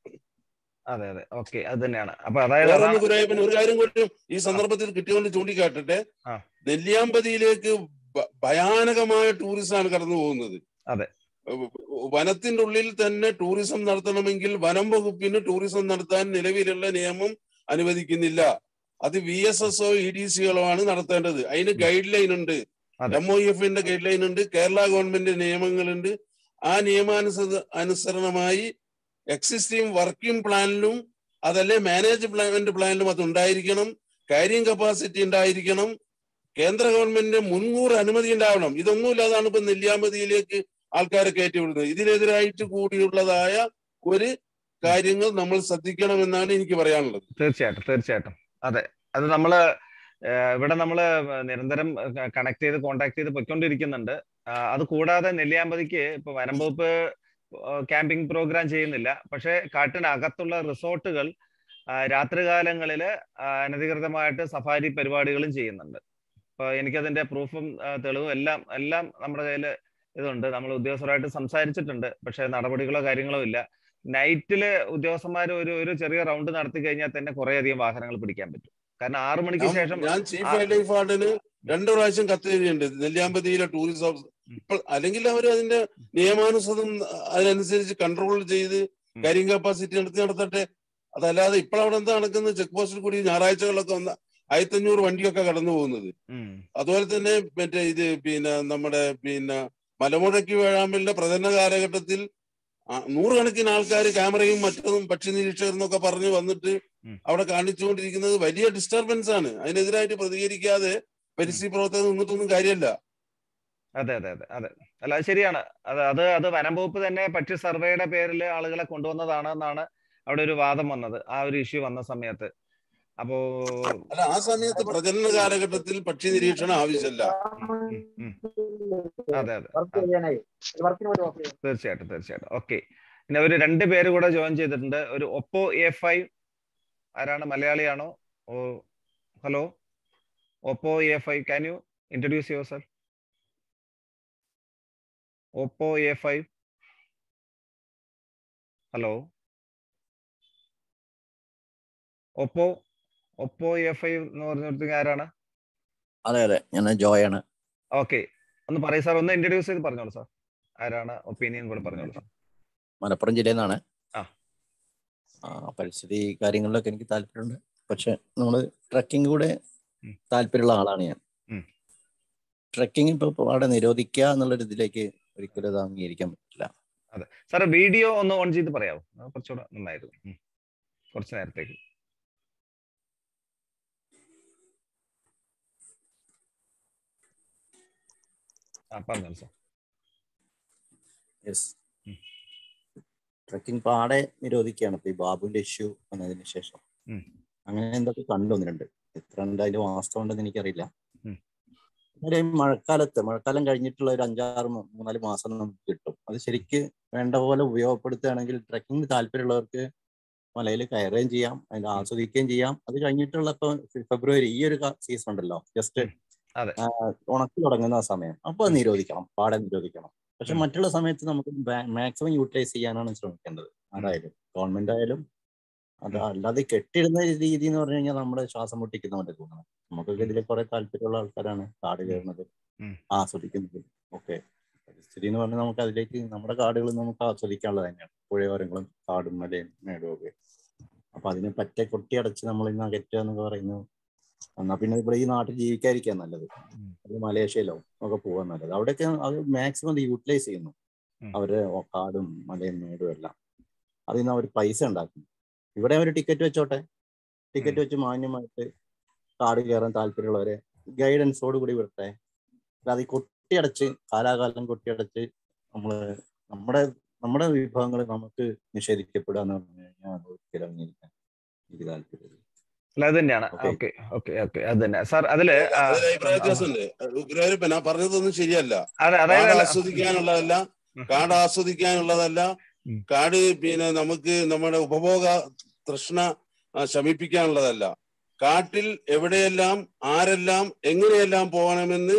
അതെ അതെ ഓക്കെ അത് തന്നെയാണ് അപ്പൊ അതായത് വേറൊന്ന് അതാണ് ഗുരുവായൂരപ്പൻ ഒരു കാര്യം കൂടി ഈ സന്ദർഭത്തിൽ കിട്ടിയോണ്ട് ചൂണ്ടിക്കാട്ടട്ടെ ആ. നെല്ലിയാമ്പതിയിലേക്ക് ഭ- ഭയാനകമായ ടൂറിസം ആണ് കടന്നു പോകുന്നത് അതെ. വനത്തിന്റെ ഉള്ളിൽ തന്നെ ടൂറിസം നടത്തണമെങ്കിൽ വനം വകുപ്പിന് ടൂറിസം നടത്താൻ നിലവിലുള്ള നിയമം അനുവദിക്കുന്നില്ല അത് V S S O E D സികളോ ആണ് നടത്തേണ്ടത് അതിന് ഗൈഡ് ലൈൻ ഉണ്ട് അതെ. എം ഒ എഫിന്റെ ഗൈഡ് ലൈൻ ഉണ്ട് കേരള ഗവൺമെന്റ് നിയമങ്ങളുണ്ട് ആ നിയമാനുസൃത അനുസരണമായി എക്സിസ്റ്റിംഗ് വർക്കിംഗ് പ്ലാനിലും അതല്ലേ മാനേജ്മെന്റ് പ്ലാനിലും അത് ഉണ്ടായിരിക്കണം കാര്യം കപ്പാസിറ്റി ഉണ്ടായിരിക്കണം കേന്ദ്ര ഗവൺമെന്റിന്റെ മുൻകൂർ അനുമതി ഉണ്ടാവണം ഇതൊന്നുമില്ലാതാണ് ഇപ്പൊ നെല്ലിയാമ്പതിയിലേക്ക് ആൾക്കാരെ കയറ്റിവിടുന്നത് ഇതിനെതിരായിട്ട് കൂടിയുള്ളതായ ഒരു കാര്യങ്ങൾ നമ്മൾ ശ്രദ്ധിക്കണമെന്നാണ് എനിക്ക് പറയാനുള്ളത് തീർച്ചയായിട്ടും തീർച്ചയായിട്ടും അതെ അത് നമ്മള് ഏഹ് ഇവിടെ നമ്മള് നിരന്തരം കണക്ട് ചെയ്ത് കോണ്ടാക്ട് ചെയ്ത് പൊയ്ക്കൊണ്ടിരിക്കുന്നുണ്ട് ആ, അത് കൂടാതെ നെല്ലിയാമ്പതിക്ക് ഇപ്പൊ വനം വകുപ്പ് ക്യാമ്പിംഗ് പ്രോഗ്രാം ചെയ്യുന്നില്ല പക്ഷെ കാട്ടിനകത്തുള്ള റിസോർട്ടുകൾ രാത്രികാലങ്ങളിൽ അനധികൃതമായിട്ട് സഫാരി പരിപാടികളും ചെയ്യുന്നുണ്ട് അപ്പൊ എനിക്കതിന്റെ പ്രൂഫും ആ, തെളിവും എല്ലാം എല്ലാം നമ്മുടെ കയ്യിൽ ഇതുണ്ട് നമ്മൾ ഉദ്യോഗസ്ഥരായിട്ട് സംസാരിച്ചിട്ടുണ്ട് പക്ഷെ നടപടികളോ കാര്യങ്ങളോ ഇല്ല നൈറ്റില് ഉദ്യോഗസ്ഥന്മാർ ഒരു ഒരു ചെറിയ റൗണ്ട് നടത്തി കഴിഞ്ഞാൽ തന്നെ കുറെ അധികം വാഹനങ്ങൾ പിടിക്കാൻ പറ്റും കാരണം ആറു മണിക്ക് ഞാൻ- ശേഷം ഞാൻ ചീഫ് ആ- വൈൽഡ് ലൈഫ് വാർഡന് രണ്ടു പ്രാവശ്യം കത്ത് എഴുതിയിട്ടുണ്ട് നെല്ലിയാമ്പതിയിലെ ടൂറിസം ഓഫീസർ ഇപ്പോൾ അല്ലെങ്കിൽ അവർ അതിന്റെ നിയമാനുസൃതം അതിനനുസരിച്ച് കൺട്രോൾ ചെയ്ത് കാരിങ് കപ്പാസിറ്റി നടത്തി നടത്തട്ടെ അതല്ലാതെ ഇപ്പോൾ അവിടെ എന്താ നടക്കുന്നത് ചെക്ക് പോസ്റ്റിൽ കൂടി ഞായറാഴ്ചകളിലൊക്കെ വന്ന ആയിരത്തഞ്ഞൂറ് വണ്ടിയൊക്കെ കടന്നു പോകുന്നത് ഉം, അതുപോലെ തന്നെ മറ്റേ ഇത് പിന്നെ നമ്മുടെ പിന്നെ മലമുഴക്കി വേഴാമ്പലിന്റെ പ്രചരണ കാലഘട്ടത്തിൽ ആ, നൂറുകണക്കിന് ആൾക്കാർ ക്യാമറയും മറ്റതും പക്ഷി നിരീക്ഷകരും എന്നൊക്കെ പറഞ്ഞ് വന്നിട്ട് ഉം. അവിടെ കാണിച്ചുകൊണ്ടിരിക്കുന്നത് വലിയ ഡിസ്റ്റർബൻസ് ആണ് അതിനെതിരായിട്ട് പ്രതികരിക്കാതെ പരിസ്ഥിതി പ്രവർത്തകർ നിന്നിട്ടൊന്നും കാര്യമല്ല അതെ അതെ അതെ അതെ അല്ല അത് ശരിയാണ് അത് അത് അത് വനം വകുപ്പ് തന്നെ പക്ഷി സർവേയുടെ പേരിൽ ആളുകളെ കൊണ്ടുവന്നതാണ് എന്നാണ് അവിടെ ഒരു വാദം വന്നത് ആ ഒരു ഇഷ്യൂ വന്ന സമയത്ത് അപ്പോ അല്ല ആ സമയത്ത് പ്രചരണ കാലഘട്ടത്തിൽ പക്ഷി നിരീക്ഷണം ആവശ്യമല്ല ഉം, ഉം. അതെ അതെ വർക്ക് ചെയ്യാനായി വർക്കിന് വേണ്ടി ഓഫ് ചെയ്യാൻ തീർച്ചയായിട്ടും തീർച്ചയായിട്ടും ഓക്കെ പിന്നെ ഒരു രണ്ട് പേര് കൂടെ ജോയിൻ ചെയ്തിട്ടുണ്ട് ഒരു ഒപ്പോ എ ഫൈവ് ആരാണ് മലയാളിയാണോ ഓ hello Oppo A five can you introduce yourself Oppo A five hello Oppo Oppo F I എന്ന് പറഞ്ഞിടത്തേക്ക് ആരാണ് അതെ അതെ ഞാൻ ജോയാണ് ഓക്കെ ഒന്ന് പറയൂ സാർ ഒന്ന് ഇൻട്രൊഡ്യൂസ് ചെയ്ത് പറഞ്ഞോളൂ സാർ ആരാണ് ഒപ്പീനിയൻ കൂടെ പറഞ്ഞോളൂ സാർ മലപ്പുറം ജില്ലയിൽ നിന്നാണ് ആ. ആ, പരിസ്ഥിതി കാര്യങ്ങളിലൊക്കെ എനിക്ക് താല്പര്യമുണ്ട് പക്ഷെ നമ്മൾ ട്രക്കിംഗ് കൂടെ ഉം. താല്പര്യമുള്ള ആളാണ് ഞാൻ ഉം. ട്രക്കിംഗ് ഇപ്പൊ അവിടെ നിരോധിക്കുക എന്നുള്ളൊരു ഇതിലേക്ക് ഒരിക്കലും അത് അംഗീകരിക്കാൻ പറ്റില്ല സാർ വീഡിയോ ഒന്ന് ഓൺ ചെയ്ത് പറയാമോ അത് കുറച്ചുകൂടെ നന്നായിരുന്നു ഉം. കുറച്ച് നേരത്തേക്ക് ആ പറഞ്ഞോളൂ സാർ യെസ് ഉം. ട്രക്കിംഗ് പാടെ നിരോധിക്കുകയാണ് ഇപ്പൊ ഈ ബാബുവിന്റെ ഇഷ്യൂ വന്നതിന് ശേഷം ഉം. അങ്ങനെ എന്തൊക്കെ കണ്ടു വന്നിട്ടുണ്ട് എത്ര ഉണ്ട് അതിന്റെ വാസ്തവം ഉണ്ടെന്ന് എനിക്കറിയില്ല ഉം. ഒരു മഴക്കാലത്ത് മഴക്കാലം കഴിഞ്ഞിട്ടുള്ള ഒരു അഞ്ചാറ് മൂ- മൂന്നാല് മാസം നമുക്ക് കിട്ടും അത് ശരിക്ക് വേണ്ട പോലെ ഉപയോഗപ്പെടുത്തുകയാണെങ്കിൽ ട്രക്കിംഗ് താല്പര്യമുള്ളവർക്ക് മലയിൽ കയറുകയും ചെയ്യാം അതിന്റെ ആസ്വദിക്കുകയും ചെയ്യാം അത് കഴിഞ്ഞിട്ടുള്ള ഇപ്പൊ ഫെ- ഫെബ്രുവരി ഈ ഒരു സീസൺ ഉണ്ടല്ലോ ജസ്റ്റ് അതെ. ഉണക്കി തുടങ്ങുന്ന ആ സമയം അപ്പൊ അത് നിരോധിക്കണം പാടെ നിരോധിക്കണം പക്ഷെ ഉം. മറ്റുള്ള സമയത്ത് നമുക്ക് മാക്സിമം യൂട്ടിലൈസ് ചെയ്യാനാണ് ശ്രമിക്കേണ്ടത് ആരായാലും ഗവൺമെന്റ് ആയാലും അത് ഉം. അല്ലാതെ കെട്ടിടുന്ന രീതി എന്ന് പറഞ്ഞു കഴിഞ്ഞാൽ നമ്മുടെ ശ്വാസം മുട്ടിക്കുന്ന പോലെ തോന്നണം നമുക്കൊക്കെ ഇതിൽ കുറെ താല്പര്യമുള്ള ആൾക്കാരാണ് കാട് കയറുന്നത് ഉം. ആസ്വദിക്കുന്നത് ഒക്കെ പരിസ്ഥിതി എന്ന് പറഞ്ഞാൽ നമുക്ക് അതിലേക്ക് നമ്മുടെ കാടുകൾ നമുക്ക് ആസ്വദിക്കാനുള്ളത് തന്നെയാണ് പുഴയോരങ്ങളും കാടും മലയും മേടും ഒക്കെ അപ്പൊ അതിനെ പറ്റെ കൊട്ടിയടച്ച് നമ്മൾ ഇന്ന് അകറ്റുക എന്നൊക്കെ പറയുന്നത് എന്നാ പിന്നെ ഇവിടെ ഈ നാട്ടിൽ ജീവിക്കാതിരിക്കാൻ നല്ലത് ഉം. അത് മലേഷ്യയിലോ ഒക്കെ പോകാൻ നല്ലത് അവിടെയൊക്കെ അത് മാക്സിമം യൂട്ടിലൈസ് ചെയ്യുന്നു ഉം. അവര് കാടും മലയും മേടും എല്ലാം അതിൽ നിന്ന് അവർ പൈസ ഉണ്ടാക്കും ഇവിടെ അവർ ടിക്കറ്റ് വെച്ചോട്ടെ ടിക്കറ്റ് വെച്ച് മാന്യമായിട്ട് കാട് കയറാൻ താല്പര്യമുള്ളവരെ ഗൈഡൻസോട് കൂടി വിടട്ടെ അല്ലാതെ ഈ കൊട്ടിയടച്ച് കാലാകാലം കൊട്ടിയടച്ച് നമ്മള് നമ്മുടെ നമ്മുടെ വിഭവങ്ങൾ നമുക്ക് നിഷേധിക്കപ്പെടുക എന്ന് പറഞ്ഞു കഴിഞ്ഞാൽ അത് ഒരിക്കലും അംഗീകരിക്കാൻ എനിക്ക് താല്പര്യമില്ല അല്ല അത് തന്നെയാണ് Okay. ഓക്കെ ഓക്കെ ഓക്കെ അത് തന്നെ സാർ അതില് ആ, അതിൽ അഭിപ്രായ വ്യത്യാസമുണ്ട് ഗുരുവായൂരപ്പൻ ആ പറഞ്ഞതൊന്നും ശരിയല്ല അതെ കാട് അതായത് ആസ്വദിക്കാനുള്ളതല്ല കാട് ആസ്വദിക്കാനുള്ളതല്ല ഉം. കാട് പിന്നെ നമുക്ക് നമ്മുടെ ഉപഭോഗ തൃഷ്ണ ആ, ശമിപ്പിക്കാനുള്ളതല്ല കാട്ടിൽ എവിടെയെല്ലാം ആരെല്ലാം എങ്ങനെയെല്ലാം പോകണമെന്ന്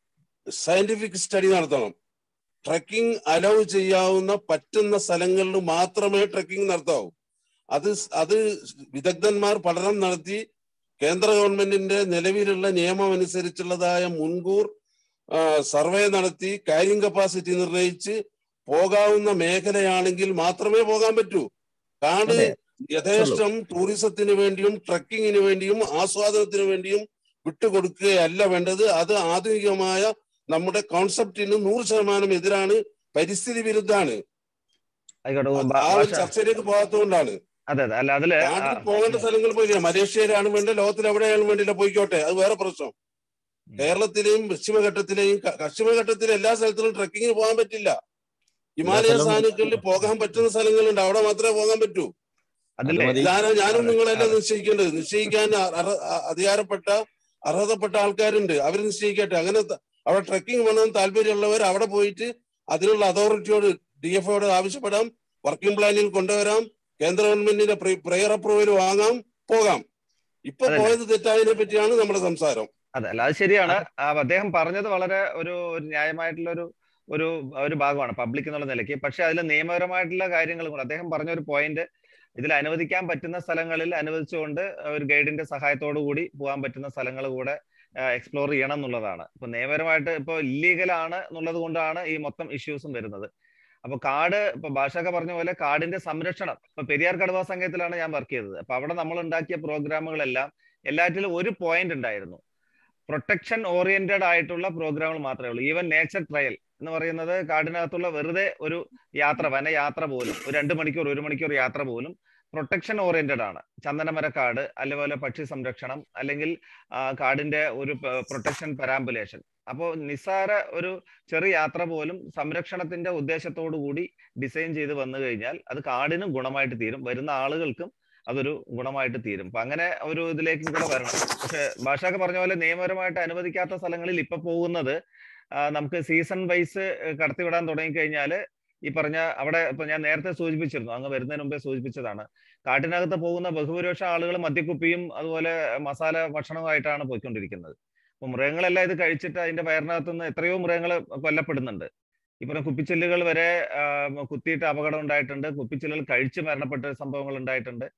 സയന്റിഫിക് സ്റ്റഡി നടത്തണം ട്രക്കിംഗ് അലൗ ചെയ്യാവുന്ന പറ്റുന്ന സ്ഥലങ്ങളിൽ മാത്രമേ ട്രക്കിംഗ് നടത്താവൂ അത് സ് അത് വിദഗ്ധന്മാർ പഠനം നടത്തി കേന്ദ്ര ഗവൺമെന്റിന്റെ നിലവിലുള്ള നിയമം അനുസരിച്ചുള്ളതായ മുൻകൂർ ആ, സർവേ നടത്തി കാരിങ് കപ്പാസിറ്റി നിർണയിച്ച് പോകാവുന്ന മേഖലയാണെങ്കിൽ മാത്രമേ പോകാൻ പറ്റൂ കാട് അതെ. യഥേഷ്ടം ടൂറിസത്തിന് വേണ്ടിയും ട്രക്കിങ്ങിന് വേണ്ടിയും ആസ്വാദനത്തിന് വേണ്ടിയും വിട്ടുകൊടുക്കുകയല്ല വേണ്ടത് അത് ആധുനികമായ നമ്മുടെ കോൺസെപ്റ്റിന് നൂറ് ശതമാനം എതിരാണ് പരിസ്ഥിതി വിരുദ്ധാണ് ആയിക്കോട്ടെ അത് ഭാ- ആ ഒരു ഭാഷ ചർച്ചയിലേക്ക് പോകാത്തതുകൊണ്ടാണ് അതെ അതെ അല്ല അതില് ആ, കാട്ടിൽ പോകേണ്ട സ്ഥലങ്ങൾ പോയി മലേഷ്യയിലാണ് വേണ്ട ലോകത്തിൽ എവിടെയാണ് വേണ്ടില്ല പോയിക്കോട്ടെ അത് വേറെ പ്രശ്നം ഉം. കേരളത്തിലെയും പശ്ചിമഘട്ടത്തിലെയും ക- പശ്ചിമഘട്ടത്തിലെ എല്ലാ സ്ഥലത്തിലും ട്രക്കിങ്ങിന് പോകാൻ പറ്റില്ല ഹിമാലയ സ്ഥലവും സാനുക്കളിൽ പോകാൻ പറ്റുന്ന സ്ഥലങ്ങളുണ്ട് അവിടെ മാത്രമേ പോകാൻ പറ്റൂ അതിലെ അത് മതി. ഇതാണ് ഞാനും അതെ, നിങ്ങളെല്ലാം അതെ. നിശ്ചയിക്കേണ്ടത് നിശ്ചയിക്കാൻ അർഹ- അ- അധികാരപ്പെട്ട അർഹതപ്പെട്ട ആൾക്കാരുണ്ട് അവർ നിശ്ചയിക്കട്ടെ അങ്ങനെ ത- അവിടെ ട്രക്കിംഗ് വേണമെന്ന് താല്പര്യമുള്ളവർ അവിടെ പോയിട്ട് അതിനുള്ള അതോറിറ്റിയോട് ഡി എഫ് ഒയോട് ആവശ്യപ്പെടാം വർക്കിംഗ് പ്ലാനിൽ കൊണ്ടുവരാം കേന്ദ്ര ഗവൺമെന്റിന്റെ പ്രയർ അപ്രൂവൽ വാങ്ങാം പോകാം ഇപ്പൊ അതന്നെ. പോയത് തെറ്റായതിനെ പറ്റിയാണ് നമ്മുടെ സംസാരം അതെ അല്ല അത് ശരിയാണ് ആ, അദ്ദേഹം പറഞ്ഞത് വളരെ ഒരു ഒരു ന്യായമായിട്ടുള്ള ഒരു ഒരു ഒരു ഭാഗമാണ് പബ്ലിക് എന്നുള്ള നിലയ്ക്ക് പക്ഷെ അതിൽ നിയമപരമായിട്ടുള്ള കാര്യങ്ങളും കൂടെ അദ്ദേഹം പറഞ്ഞ ഒരു പോയിന്റ് ഇതിൽ അനുവദിക്കാൻ പറ്റുന്ന സ്ഥലങ്ങളിൽ അനുവദിച്ചുകൊണ്ട് ഒരു ഗൈഡിന്റെ സഹായത്തോടു കൂടി പോകാൻ പറ്റുന്ന സ്ഥലങ്ങൾ കൂടെ എക്സ്പ്ലോർ ചെയ്യണം എന്നുള്ളതാണ് ഇപ്പൊ നിയമപരമായിട്ട് ഇപ്പൊ ഇല്ലീഗൽ ആണ് എന്നുള്ളത് കൊണ്ടാണ് ഈ മൊത്തം ഇഷ്യൂസും വരുന്നത് അപ്പൊ കാട് ഇപ്പൊ ഭാഷയൊക്കെ പറഞ്ഞ പോലെ കാടിന്റെ സംരക്ഷണം ഇപ്പൊ പെരിയാർ കടുവാ സംഘത്തിലാണ് ഞാൻ വർക്ക് ചെയ്തത് അപ്പൊ അവിടെ നമ്മൾ ഉണ്ടാക്കിയ പ്രോഗ്രാമുകളെല്ലാം എല്ലാറ്റിലും ഒരു പോയിന്റ് ഉണ്ടായിരുന്നു പ്രൊട്ടക്ഷൻ ഓറിയന്റഡ് ആയിട്ടുള്ള പ്രോഗ്രാമുകൾ മാത്രമേ ഉള്ളൂ ഈവൻ നേച്ചർ ട്രയൽ എന്ന് പറയുന്നത് കാടിനകത്തുള്ള വെറുതെ ഒരു യാത്ര വനയാത്ര പോലും ഒരു രണ്ട് മണിക്കൂർ ഒരു മണിക്കൂർ യാത്ര പോലും പ്രൊട്ടക്ഷൻ ഓറിയന്റഡ് ആണ് ചന്ദനമരക്കാട് അതുപോലെ പക്ഷി സംരക്ഷണം അല്ലെങ്കിൽ ആ, കാടിന്റെ ഒരു പ്രൊട്ടക്ഷൻ പരാമ്പുലേഷൻ അപ്പോൾ നിസ്സാര ഒരു ചെറിയ യാത്ര പോലും സംരക്ഷണത്തിന്റെ ഉദ്ദേശത്തോടു കൂടി ഡിസൈൻ ചെയ്ത് വന്നു കഴിഞ്ഞാൽ അത് കാടിനും ഗുണമായിട്ട് തീരും വരുന്ന ആളുകൾക്കും അതൊരു ഗുണമായിട്ട് തീരും അപ്പൊ അങ്ങനെ ഒരു ഇതിലേക്കും കൂടെ വരണം പക്ഷെ ഭാഷയൊക്കെ പറഞ്ഞ പോലെ നിയമപരമായിട്ട് അനുവദിക്കാത്ത സ്ഥലങ്ങളിൽ ഇപ്പൊ പോകുന്നത് ആ, നമുക്ക് സീസൺ വൈസ് കടത്തിവിടാൻ തുടങ്ങിക്കഴിഞ്ഞാല് ഈ പറഞ്ഞ അവിടെ ഇപ്പൊ ഞാൻ നേരത്തെ സൂചിപ്പിച്ചിരുന്നു അങ്ങ് വരുന്നതിന് മുമ്പേ സൂചിപ്പിച്ചതാണ് കാട്ടിനകത്ത് പോകുന്ന ബഹുഭൂരിപക്ഷം ആളുകൾ മദ്യക്കുപ്പിയും അതുപോലെ മസാല ഭക്ഷണവുമായിട്ടാണ് പോയിക്കൊണ്ടിരിക്കുന്നത് അപ്പൊ മൃഗങ്ങളെല്ലാം ഇത് കഴിച്ചിട്ട് അതിന്റെ വയറിനകത്ത് നിന്ന് എത്രയോ മൃഗങ്ങൾ കൊല്ലപ്പെടുന്നുണ്ട് ഈ പറഞ്ഞ കുപ്പിച്ചില്ലുകൾ വരെ ആ, കുത്തിയിട്ട് അപകടം ഉണ്ടായിട്ടുണ്ട് കുപ്പിച്ചില്ലുകൾ കഴിച്ച് മരണപ്പെട്ട സംഭവങ്ങൾ ഉണ്ടായിട്ടുണ്ട്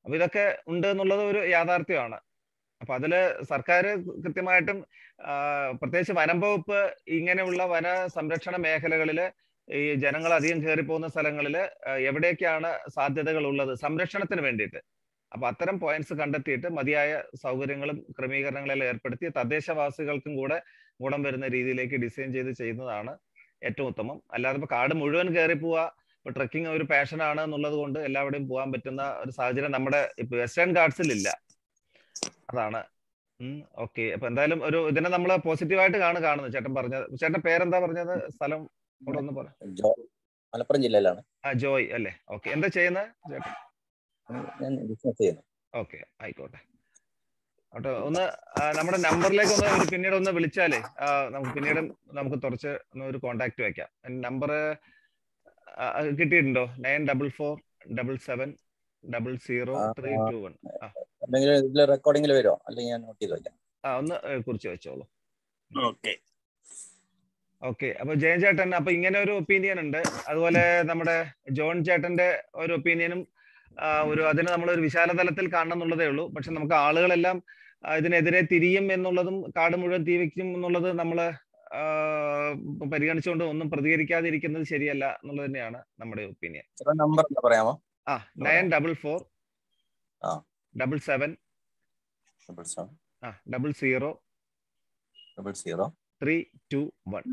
അപ്പൊ ഇതൊക്കെ ഉണ്ട് എന്നുള്ളത് ഒരു യാഥാർത്ഥ്യമാണ് അപ്പൊ അതില് സർക്കാർ കൃത്യമായിട്ടും ആ, പ്രത്യേകിച്ച് വനം വകുപ്പ് ഇങ്ങനെയുള്ള വന സംരക്ഷണ മേഖലകളില് ഈ ജനങ്ങൾ അധികം കയറി പോകുന്ന സ്ഥലങ്ങളിൽ എവിടെയൊക്കെയാണ് സാധ്യതകൾ ഉള്ളത് സംരക്ഷണത്തിന് വേണ്ടിയിട്ട് അപ്പൊ അത്തരം പോയിന്റ്സ് കണ്ടെത്തിയിട്ട് മതിയായ സൗകര്യങ്ങളും ക്രമീകരണങ്ങളെല്ലാം ഏർപ്പെടുത്തി തദ്ദേശവാസികൾക്കും കൂടെ ഗുണം വരുന്ന രീതിയിലേക്ക് ഡിസൈൻ ചെയ്ത് ചെയ്യുന്നതാണ് ഏറ്റവും ഉത്തമം അല്ലാതെ ഇപ്പൊ കാട് മുഴുവൻ കയറി പോവുക ഇപ്പൊ ട്രക്കിംഗ് ഒരു പാഷനാണ് എന്നുള്ളത് കൊണ്ട് എല്ലാവിടെയും പോകാൻ പറ്റുന്ന ഒരു സാഹചര്യം നമ്മുടെ ഇപ്പൊ വെസ്റ്റേൺ ഗാർഡ്സിൽ ഇല്ല അതാണ് ഓക്കെ അപ്പൊ എന്തായാലും ഒരു ഇതിനെ നമ്മൾ പോസിറ്റീവായിട്ട് കാണു കാണുന്നത് ചേട്ടൻ പറഞ്ഞത് ചേട്ടൻ പേരെന്താ പറഞ്ഞത് സ്ഥലം കൂടെ ഒന്ന് പറ ജോ മലപ്പുറം ജില്ലയിലാണ് ആ ജോയ് അല്ലേ ഓക്കെ എന്താ ചെയ്യുന്നത് ചേട്ടൻ ഞാൻ ബിസിനസ് ചെയ്യുന്നത് ഓക്കെ ആയിക്കോട്ടെ ഓട്ടെ ഒന്ന് ആ, നമ്മുടെ നമ്പറിലേക്ക് ഒന്ന് ഒരു പിന്നീട് ഒന്ന് വിളിച്ചാലേ ആ, നമുക്ക് പിന്നീട് നമുക്ക് കുറച്ച് ഒന്ന് ഒരു കോണ്ടാക്ട് വെക്കാം നമ്പർ കിട്ടിയിട്ടുണ്ടോ nine double four double seven double zero three two one ആ എന്തെങ്കിലും ഇതിൽ റെക്കോർഡിംഗിൽ വരുമോ അല്ലെങ്കിൽ ഞാൻ നോട്ട് ചെയ്ത് വയ്ക്കാം ആ ഒന്ന് ഏ, കുറിച്ച് വെച്ചോളൂ ഓക്കെ ഓക്കെ അപ്പൊ ജയൻ ചേട്ടൻ അപ്പൊ ഇങ്ങനെ ഒരു ഒപ്പീനിയൻ ഉണ്ട് അതുപോലെ നമ്മുടെ ജോൺ ചേട്ടന്റെ ഒരു ഒപ്പീനിയനും ഒരു അതിനെ നമ്മൾ ഒരു വിശാല തലത്തിൽ കാണണം എന്നുള്ളതേ ഉള്ളൂ പക്ഷെ നമുക്ക് ആളുകളെല്ലാം ആ, ഇതിനെതിരെ തിരിയും എന്നുള്ളതും കാട് മുഴുവൻ തീ വെക്കും എന്നുള്ളത് നമ്മൾ പരിഗണിച്ചുകൊണ്ട് ഒന്നും പ്രതികരിക്കാതിരിക്കുന്നത് ശരിയല്ല എന്നുള്ളത് തന്നെയാണ് നമ്മുടെ ഒപ്പീനിയൻ ചില നമ്പർ എന്താ പറയാമോ ആ നയൻ ഡബിൾ ഫോർ ആ. ഡബിൾ സെവൻ ഡബിൾ സെവൻ ആ double zero double zero three two one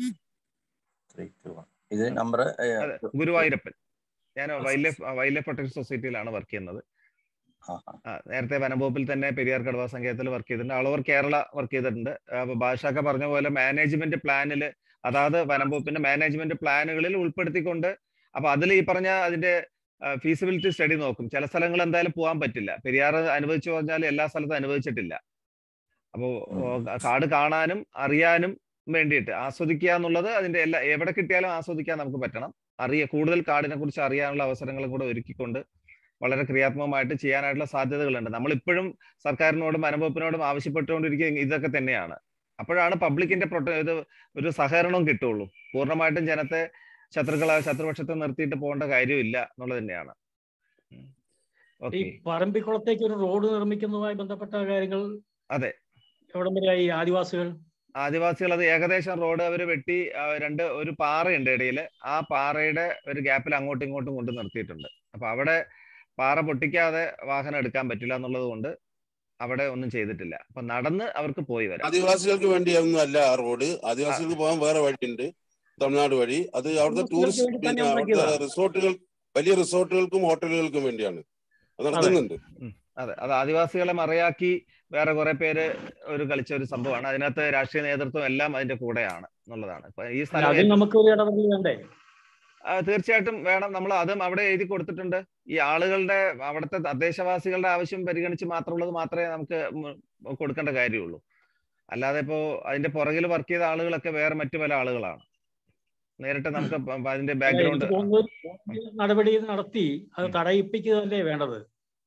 three two one ഇത് നമ്പർ അതെ ഗുരുവായൂരപ്പൻ ഞാൻ wildlife wildlife protection സൊസൈറ്റിയിലാണ് വർക്ക് ചെയ്യുന്നത് ആ, നേരത്തെ വനംവകുപ്പിൽ തന്നെ പെരിയാർ കടുവ സങ്കേതത്തിൽ വർക്ക് ചെയ്തിട്ടുണ്ട് ഓൾ ഓവർ കേരള വർക്ക് ചെയ്തിട്ടുണ്ട് അപ്പൊ ഭാഷയൊക്കെ പറഞ്ഞ പോലെ മാനേജ്മെന്റ് പ്ലാനിൽ അതായത് വനംവകുപ്പിന്റെ മാനേജ്മെന്റ് പ്ലാനുകളിൽ ഉൾപ്പെടുത്തിക്കൊണ്ട് അപ്പൊ അതിൽ ഈ പറഞ്ഞ അതിന്റെ ഫീസിബിലിറ്റി സ്റ്റഡി നോക്കും ചില സ്ഥലങ്ങൾ എന്തായാലും പോകാൻ പറ്റില്ല പെരിയാർ അനുവദിച്ചു പറഞ്ഞാൽ എല്ലാ സ്ഥലത്തും അനുവദിച്ചിട്ടില്ല അപ്പോ ഓ, കാട് കാണാനും അറിയാനും വേണ്ടിയിട്ട് ആസ്വദിക്കുക എന്നുള്ളത് അതിന്റെ എല്ലാ എവിടെ കിട്ടിയാലും ആസ്വദിക്കാൻ നമുക്ക് പറ്റണം അറിയ കൂടുതൽ കാടിനെ കുറിച്ച് അറിയാനുള്ള അവസരങ്ങളും കൂടെ ഒരുക്കിക്കൊണ്ട് വളരെ ക്രിയാത്മകമായിട്ട് ചെയ്യാനായിട്ടുള്ള സാധ്യതകളുണ്ട് നമ്മൾ ഇപ്പോഴും സർക്കാരിനോടും വനംവകുപ്പിനോടും ആവശ്യപ്പെട്ടുകൊണ്ടിരിക്കുക ഇതൊക്കെ തന്നെയാണ് അപ്പോഴാണ് പബ്ലിക്കിന്റെ പ്രൊട്ട ഇത് ഒരു സഹകരണവും കിട്ടുള്ളൂ പൂർണ്ണമായിട്ടും ജനത്തെ ശത്രുക്കളെ ശത്രുപക്ഷത്തെ നിർത്തിയിട്ട് പോകേണ്ട കാര്യമില്ല എന്നുള്ളത് തന്നെയാണ് ഈ ഓക്കെ പറമ്പിക്കുളത്തേക്ക് ഒരു റോഡ് നിർമ്മിക്കുന്നതുമായി ബന്ധപ്പെട്ട കാര്യങ്ങൾ അതെ. എവിടം വരെയായി ഈ ആദിവാസികൾ ആദിവാസികൾ അത് ഏകദേശം റോഡ് അവർ വെട്ടി ആ, രണ്ട് ഒരു പാറയുണ്ട് ഇടയിൽ ആ പാറയുടെ ഒരു ഗ്യാപ്പിൽ അങ്ങോട്ടും ഇങ്ങോട്ടും കൊണ്ട് നിർത്തിയിട്ടുണ്ട് അപ്പൊ അവിടെ പാറ പൊട്ടിക്കാതെ വാഹനം എടുക്കാൻ പറ്റില്ല എന്നുള്ളത് കൊണ്ട് അവിടെ ഒന്നും ചെയ്തിട്ടില്ല അപ്പൊ നടന്ന് അവർക്ക് പോയി വരാം ആദിവാസികൾക്ക് വേണ്ടിയൊന്നും അല്ല ആ റോഡ് ആദിവാസികൾക്ക് പോകാൻ വേറെ വഴിയുണ്ട് തമിഴ്നാട് വഴി അത് അവിടുത്തെ ആദിവാസികൾക്ക് ടൂറിസ്റ്റ് വേണ്ടി തന്നെ പിന്നെ അവിടുത്തെ ഉണ്ടാക്കിയതാ. റിസോർട്ടുകൾ വലിയ റിസോർട്ടുകൾക്കും ഹോട്ടലുകൾക്കും വേണ്ടിയാണ് അത് നടക്കുന്നുണ്ട് അതെ അത് ആദിവാസികളെ മറയാക്കി വേറെ കുറെ പേര് ഒരു കളിച്ച ഒരു സംഭവമാണ് അതിനകത്ത് രാഷ്ട്രീയ നേതൃത്വം എല്ലാം അതിന്റെ കൂടെയാണ് എന്നുള്ളതാണ് ഇപ്പൊ ഈ അല്ല, സ്ഥലം അതിൽ നമുക്ക് ഒരു ഇടപെടൽ വേണ്ടേ ആ, തീർച്ചയായിട്ടും വേണം നമ്മൾ അതും അവിടെ എഴുതി കൊടുത്തിട്ടുണ്ട് ഈ ആളുകളുടെ അവിടുത്തെ തദ്ദേശവാസികളുടെ ആവശ്യം പരിഗണിച്ച് മാത്രമുള്ളത് മാത്രമേ നമുക്ക് ഉം കൊടുക്കേണ്ട കാര്യമുള്ളൂ അല്ലാതെ ഇപ്പോ അതിന്റെ പുറകിൽ വർക്ക് ചെയ്ത ആളുകളൊക്കെ വേറെ മറ്റു പല ആളുകളാണ് നേരിട്ട് നമുക്ക് പ- പ- അതിന്റെ അല്ല, ബാക്ക്ഗ്രൗണ്ട് എനിക്ക് തോന്നുന്നത് നടപടി നടത്തി അത് തടയിപ്പിക്കുകയല്ലേ വേണ്ടത്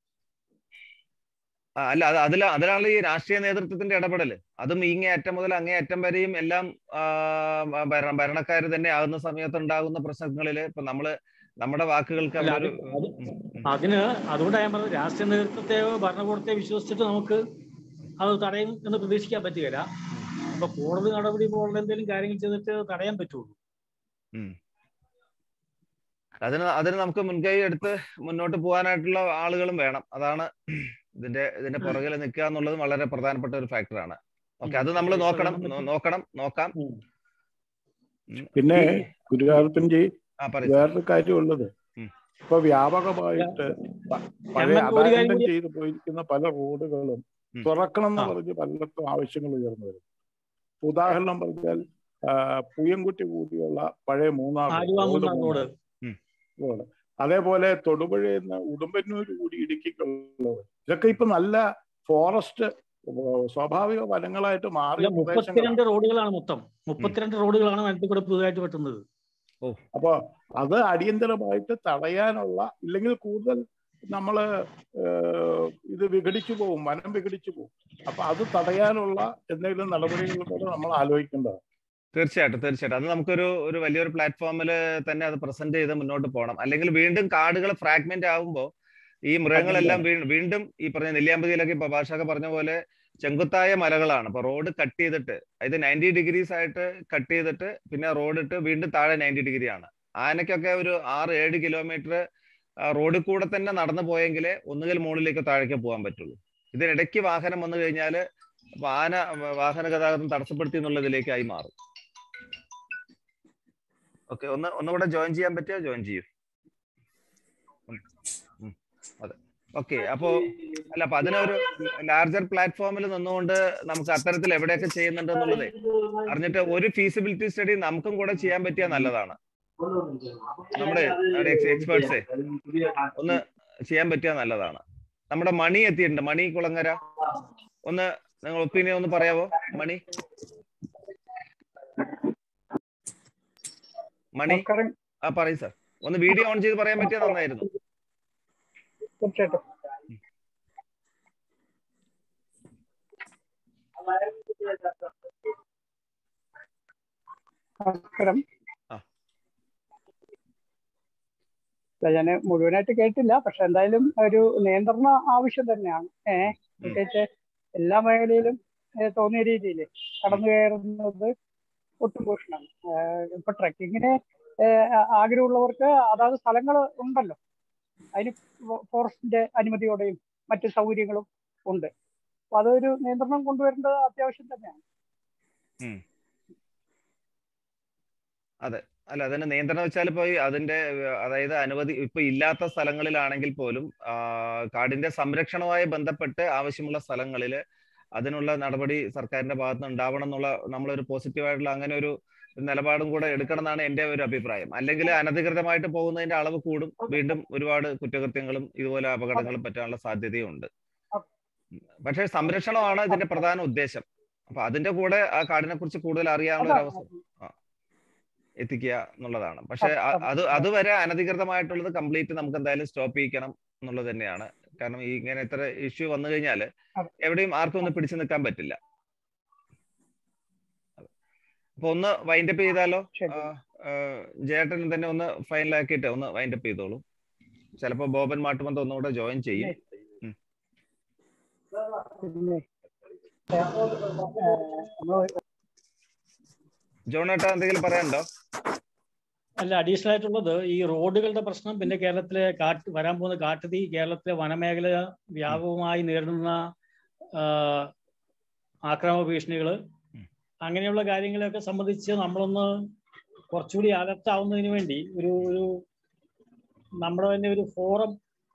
അല്ല അത് അതില അതിലാണ് ഈ രാഷ്ട്രീയ നേതൃത്വത്തിന്റെ ഇടപെടൽ അതും ഇങ്ങേ അറ്റം മുതൽ അങ്ങേ അറ്റം വരെയും എല്ലാം ഭരണക്കാർ തന്നെ ആകുന്ന സമയത്ത് ഉണ്ടാകുന്ന പ്രശ്നങ്ങളില് ഇപ്പൊ നമ്മള് നമ്മുടെ വാക്കുകൾക്ക് അല്ല, അവരൊരു അത് അത് ഉം, ഉം. അതിന് അതുകൊണ്ടാണ് ഞാൻ പറഞ്ഞത് രാഷ്ട്രീയ നേതൃത്വത്തെയോ ഭരണകൂടത്തെയോ വിശ്വസിച്ചിട്ട് നമുക്ക് അത് തടയും എന്ന് പ്രതീക്ഷിക്കാൻ പറ്റുകയില്ല അപ്പൊ കോടതി നടപടി പോലുള്ള എന്തെങ്കിലും കാര്യങ്ങൾ ചെയ്തിട്ട് തടയാൻ പറ്റുള്ളൂ അതിന് അതിന് നമുക്ക് മുൻകൈ എടുത്ത് മുന്നോട്ട് പോകാനായിട്ടുള്ള ആളുകളും വേണം അതാണ് ഇതിന്റെ ഇതിന്റെ പുറകിൽ നിൽക്കുക എന്നുള്ളത് വളരെ പ്രധാനപ്പെട്ട ഒരു ഫാക്ടറാണ് ഓക്കെ അത് നമ്മൾ നോക്കണം നോ- നോക്കണം നോക്കാം ഉം. ഉം. പിന്നെ ഗുരുവായൂരപ്പൻജി ആ പറയും വേറൊരു കാര്യമുള്ളത് ഉം. ഇപ്പൊ വ്യാപകമായിട്ട് പ- പഴയ ഞാൻ ഒരു കാര്യം അബാൻഡൻ കൂടി- ചെയ്തു പോയിരിക്കുന്ന പല റോഡുകളും ഉം. തുറക്കണം എന്ന് ആ. പറഞ്ഞ് പലർക്കും ആവശ്യങ്ങൾ ഉയർന്നു വരും ഉദാഹരണം പറഞ്ഞാൽ ആ, പുയ്യൻകുട്ടി കൂടിയുള്ള പഴയ Munnar Aluva road Munnar road road അതേപോലെ തൊടുപുഴയിൽ നിന്ന് ഉടുമ്പന്നൂർ കൂടി ഇടുക്കിക്കുള്ള റോഡ്. ഇതൊക്കെ ഇപ്പൊ നല്ല ഫോറസ്റ്റ് സ്വാഭാവിക വനങ്ങളായിട്ട് അല്ല മാറിയ പ്രദേശങ്ങളാണ് മുപ്പത്തിരണ്ട് റോഡുകളാണ് മൊത്തം മുപ്പത്തിരണ്ട് റോഡുകളാണ് വനത്തിൽ കൂടെ പുതുതായിട്ട് വെട്ടുന്നത് അപ്പൊ അത് അടിയന്തരമായിട്ട് തടയാനുള്ള ഇല്ലെങ്കിൽ കൂടുതൽ നമ്മള് ഏഹ്, ഇത് വിഘടിച്ചു പോകും വനം വിഘടിച്ചു പോകും അപ്പൊ അത് തടയാനുള്ള എന്തെങ്കിലും നടപടികൾ കൂടെ നമ്മൾ ആലോചിക്കേണ്ടതാണ് തീർച്ചയായിട്ടും തീർച്ചയായിട്ടും അത് നമുക്കൊരു ഒരു വലിയൊരു പ്ലാറ്റ്ഫോമിൽ തന്നെ അത് പ്രസന്റ് ചെയ്ത് മുന്നോട്ട് പോകണം അല്ലെങ്കിൽ വീണ്ടും കാർഡുകൾ ഫ്രാഗ്മെന്റ് ആകുമ്പോൾ ഈ മൃഗങ്ങളെല്ലാം വീ- വീണ്ടും ഈ പറഞ്ഞ നെല്ലിയാമ്പതിയിലൊക്കെ ഇപ്പൊ ഭാഷയൊക്കെ പറഞ്ഞ പോലെ ചെങ്കുത്തായ മലകളാണ് അപ്പൊ റോഡ് കട്ട് ചെയ്തിട്ട് ഇത് നയൻറ്റി ഡിഗ്രീസ് ആയിട്ട് കട്ട് ചെയ്തിട്ട് പിന്നെ റോഡ് ഇട്ട് വീണ്ടും താഴെ നയൻറ്റി ഡിഗ്രി ആണ് ആനയ്ക്കൊക്കെ ഒരു ആറ് ഏഴ് കിലോമീറ്റർ റോഡിൽ കൂടെ തന്നെ നടന്നു പോയെങ്കിലേ ഒന്നുകിൽ മുകളിലേക്ക് താഴേക്ക് പോകാൻ പറ്റുള്ളൂ ഇതിനിടയ്ക്ക് വാഹനം വന്നു കഴിഞ്ഞാൽ അപ്പൊ ആന വാഹന ഗതാഗതം തടസ്സപ്പെടുത്തി എന്നുള്ളതിലേക്കായി മാറും ഓക്കെ ഒന്ന് ഒന്നുകൂടെ ജോയിൻ ചെയ്യാൻ പറ്റിയോ ജോയിൻ ചെയ്യൂ ഉം. ഉം. അതെ ഓക്കെ അപ്പോ അല്ല അപ്പൊ അതിനൊരു ലാർജർ പ്ലാറ്റ്ഫോമിൽ നിന്നുകൊണ്ട് നമുക്ക് അത്തരത്തിൽ എവിടെയൊക്കെ ചെയ്യുന്നുണ്ട് എന്നുള്ളത് അറിഞ്ഞിട്ട് ഒരു ഫീസിബിലിറ്റി സ്റ്റഡി നമുക്കും കൂടെ ചെയ്യാൻ പറ്റിയ നല്ലതാണ് നമ്മുടെ എക്സ്പേർട്സെ ഒന്ന് ചെയ്യാൻ പറ്റിയ നല്ലതാണ് നമ്മുടെ മണി എത്തിയിട്ടുണ്ട് മണി കുളങ്ങര ഒന്ന് നിങ്ങൾ ഒപ്പീനിയൻ ഒന്ന് പറയാവോ മണി മണി നമസ്കാരം ആ പറയും സാർ ഒന്ന് വീഡിയോ ഓൺ ചെയ്ത് പറയാൻ പറ്റിയ നന്നായിരുന്നു തീർച്ചയായിട്ടും നമസ്കാരം ആ. ഞാൻ മുഴുവനായിട്ട് കേട്ടില്ല പക്ഷെ എന്തായാലും ഒരു നിയന്ത്രണ ആവശ്യം തന്നെയാണ് ഏഹ് പ്രത്യേകിച്ച് എല്ലാ മേഖലയിലും ഏഹ് തോന്നിയ രീതിയിൽ കടന്നു കയറുന്നത് ഒട്ടും ഭൂഷണമാണ് ഏഹ് ഇപ്പൊ ട്രക്കിങ്ങിന് ആഗ്രഹമുള്ളവർക്ക് അതാത് സ്ഥലങ്ങൾ ഉണ്ടല്ലോ അതിന് ഫോറസ്റ്റിന്റെ അനുമതിയോടെയും മറ്റു സൗകര്യങ്ങളും ഉണ്ട് അപ്പൊ അതൊരു നിയന്ത്രണം കൊണ്ടുവരേണ്ടത് അത്യാവശ്യം തന്നെയാണ് അല്ല അതിന്റെ നിയന്ത്രണം വെച്ചാൽ ഇപ്പൊ ഈ അതിന്റെ ഏർ, അതായത് അനുമതി ഇപ്പൊ ഇല്ലാത്ത സ്ഥലങ്ങളിലാണെങ്കിൽ പോലും ആ, കാടിന്റെ സംരക്ഷണവുമായി ബന്ധപ്പെട്ട് ആവശ്യമുള്ള സ്ഥലങ്ങളിൽ അതിനുള്ള നടപടി സർക്കാരിന്റെ ഭാഗത്ത് നിന്ന് ഉണ്ടാവണം എന്നുള്ള നമ്മളൊരു പോസിറ്റീവായിട്ടുള്ള അങ്ങനെ ഒരു നിലപാടും കൂടെ എടുക്കണം എന്നാണ് എന്റെ ഒരു അഭിപ്രായം അല്ലെങ്കിൽ അനധികൃതമായിട്ട് പോകുന്നതിന്റെ അളവ് കൂടും വീണ്ടും ഒരുപാട് കുറ്റകൃത്യങ്ങളും ഇതുപോലെ അപകടങ്ങളും പറ്റാനുള്ള സാധ്യതയുണ്ട് പക്ഷേ സംരക്ഷണമാണ് ഇതിന്റെ പ്രധാന ഉദ്ദേശം അപ്പൊ അതിന്റെ കൂടെ ആ കാടിനെ കുറിച്ച് കൂടുതൽ അറിയാനുള്ള ഒരു അവസരം ആ, എത്തിക്കുക എന്നുള്ളതാണ് പക്ഷെ അ- അത് അതുവരെ അനധികൃതമായിട്ടുള്ളത് കംപ്ലീറ്റ് നമുക്ക് എന്തായാലും സ്റ്റോപ്പ് ചെയ്യിക്കണം എന്നുള്ളത് തന്നെയാണ് കാരണം ഈ ഇങ്ങനെ ഇത്ര ഇഷ്യൂ വന്നു കഴിഞ്ഞാൽ അതെ. എവിടെയും ആർക്കും ഒന്ന് പിടിച്ചു നിൽക്കാൻ പറ്റില്ല അപ്പൊ ഒന്ന് വൈൻഡപ്പ് ചെയ്താലോ ശരി. ആ, ആ, ജയേട്ടൻ തന്നെ ഒന്ന് ഫൈനലാക്കിയിട്ട് ഒന്ന് വൈൻഡപ്പ് ചെയ്തോളൂ ചിലപ്പോ ബോബൻ മാട്ടുമന്ത് ഒന്നുകൂടെ ജോയിൻ ചെയ്യും പിന്നെ ഏഹ്, നമ്മള് ജോണേട്ടാ എന്തെങ്കിലും പറയാനുണ്ടോ അല്ല അഡീഷണൽ ആയിട്ടുള്ളത് ഈ റോഡുകളുടെ പ്രശ്നം പിന്നെ കേരളത്തിലെ കാട്ട് വരാൻ പോകുന്ന കാട്ടുതീ കേരളത്തിലെ വനമേഖല വ്യാപകമായി നേരിടുന്ന ആ, ആക്രമണ ഭീഷണികൾ ഉം. അങ്ങനെയുള്ള കാര്യങ്ങളെയൊക്കെ സംബന്ധിച്ച് നമ്മളൊന്ന് കുറച്ചുകൂടി അലർട്ട് ആവുന്നതിന് വേണ്ടി ഒരു ഒരു നമ്മുടെ തന്നെ ഒരു ഫോറം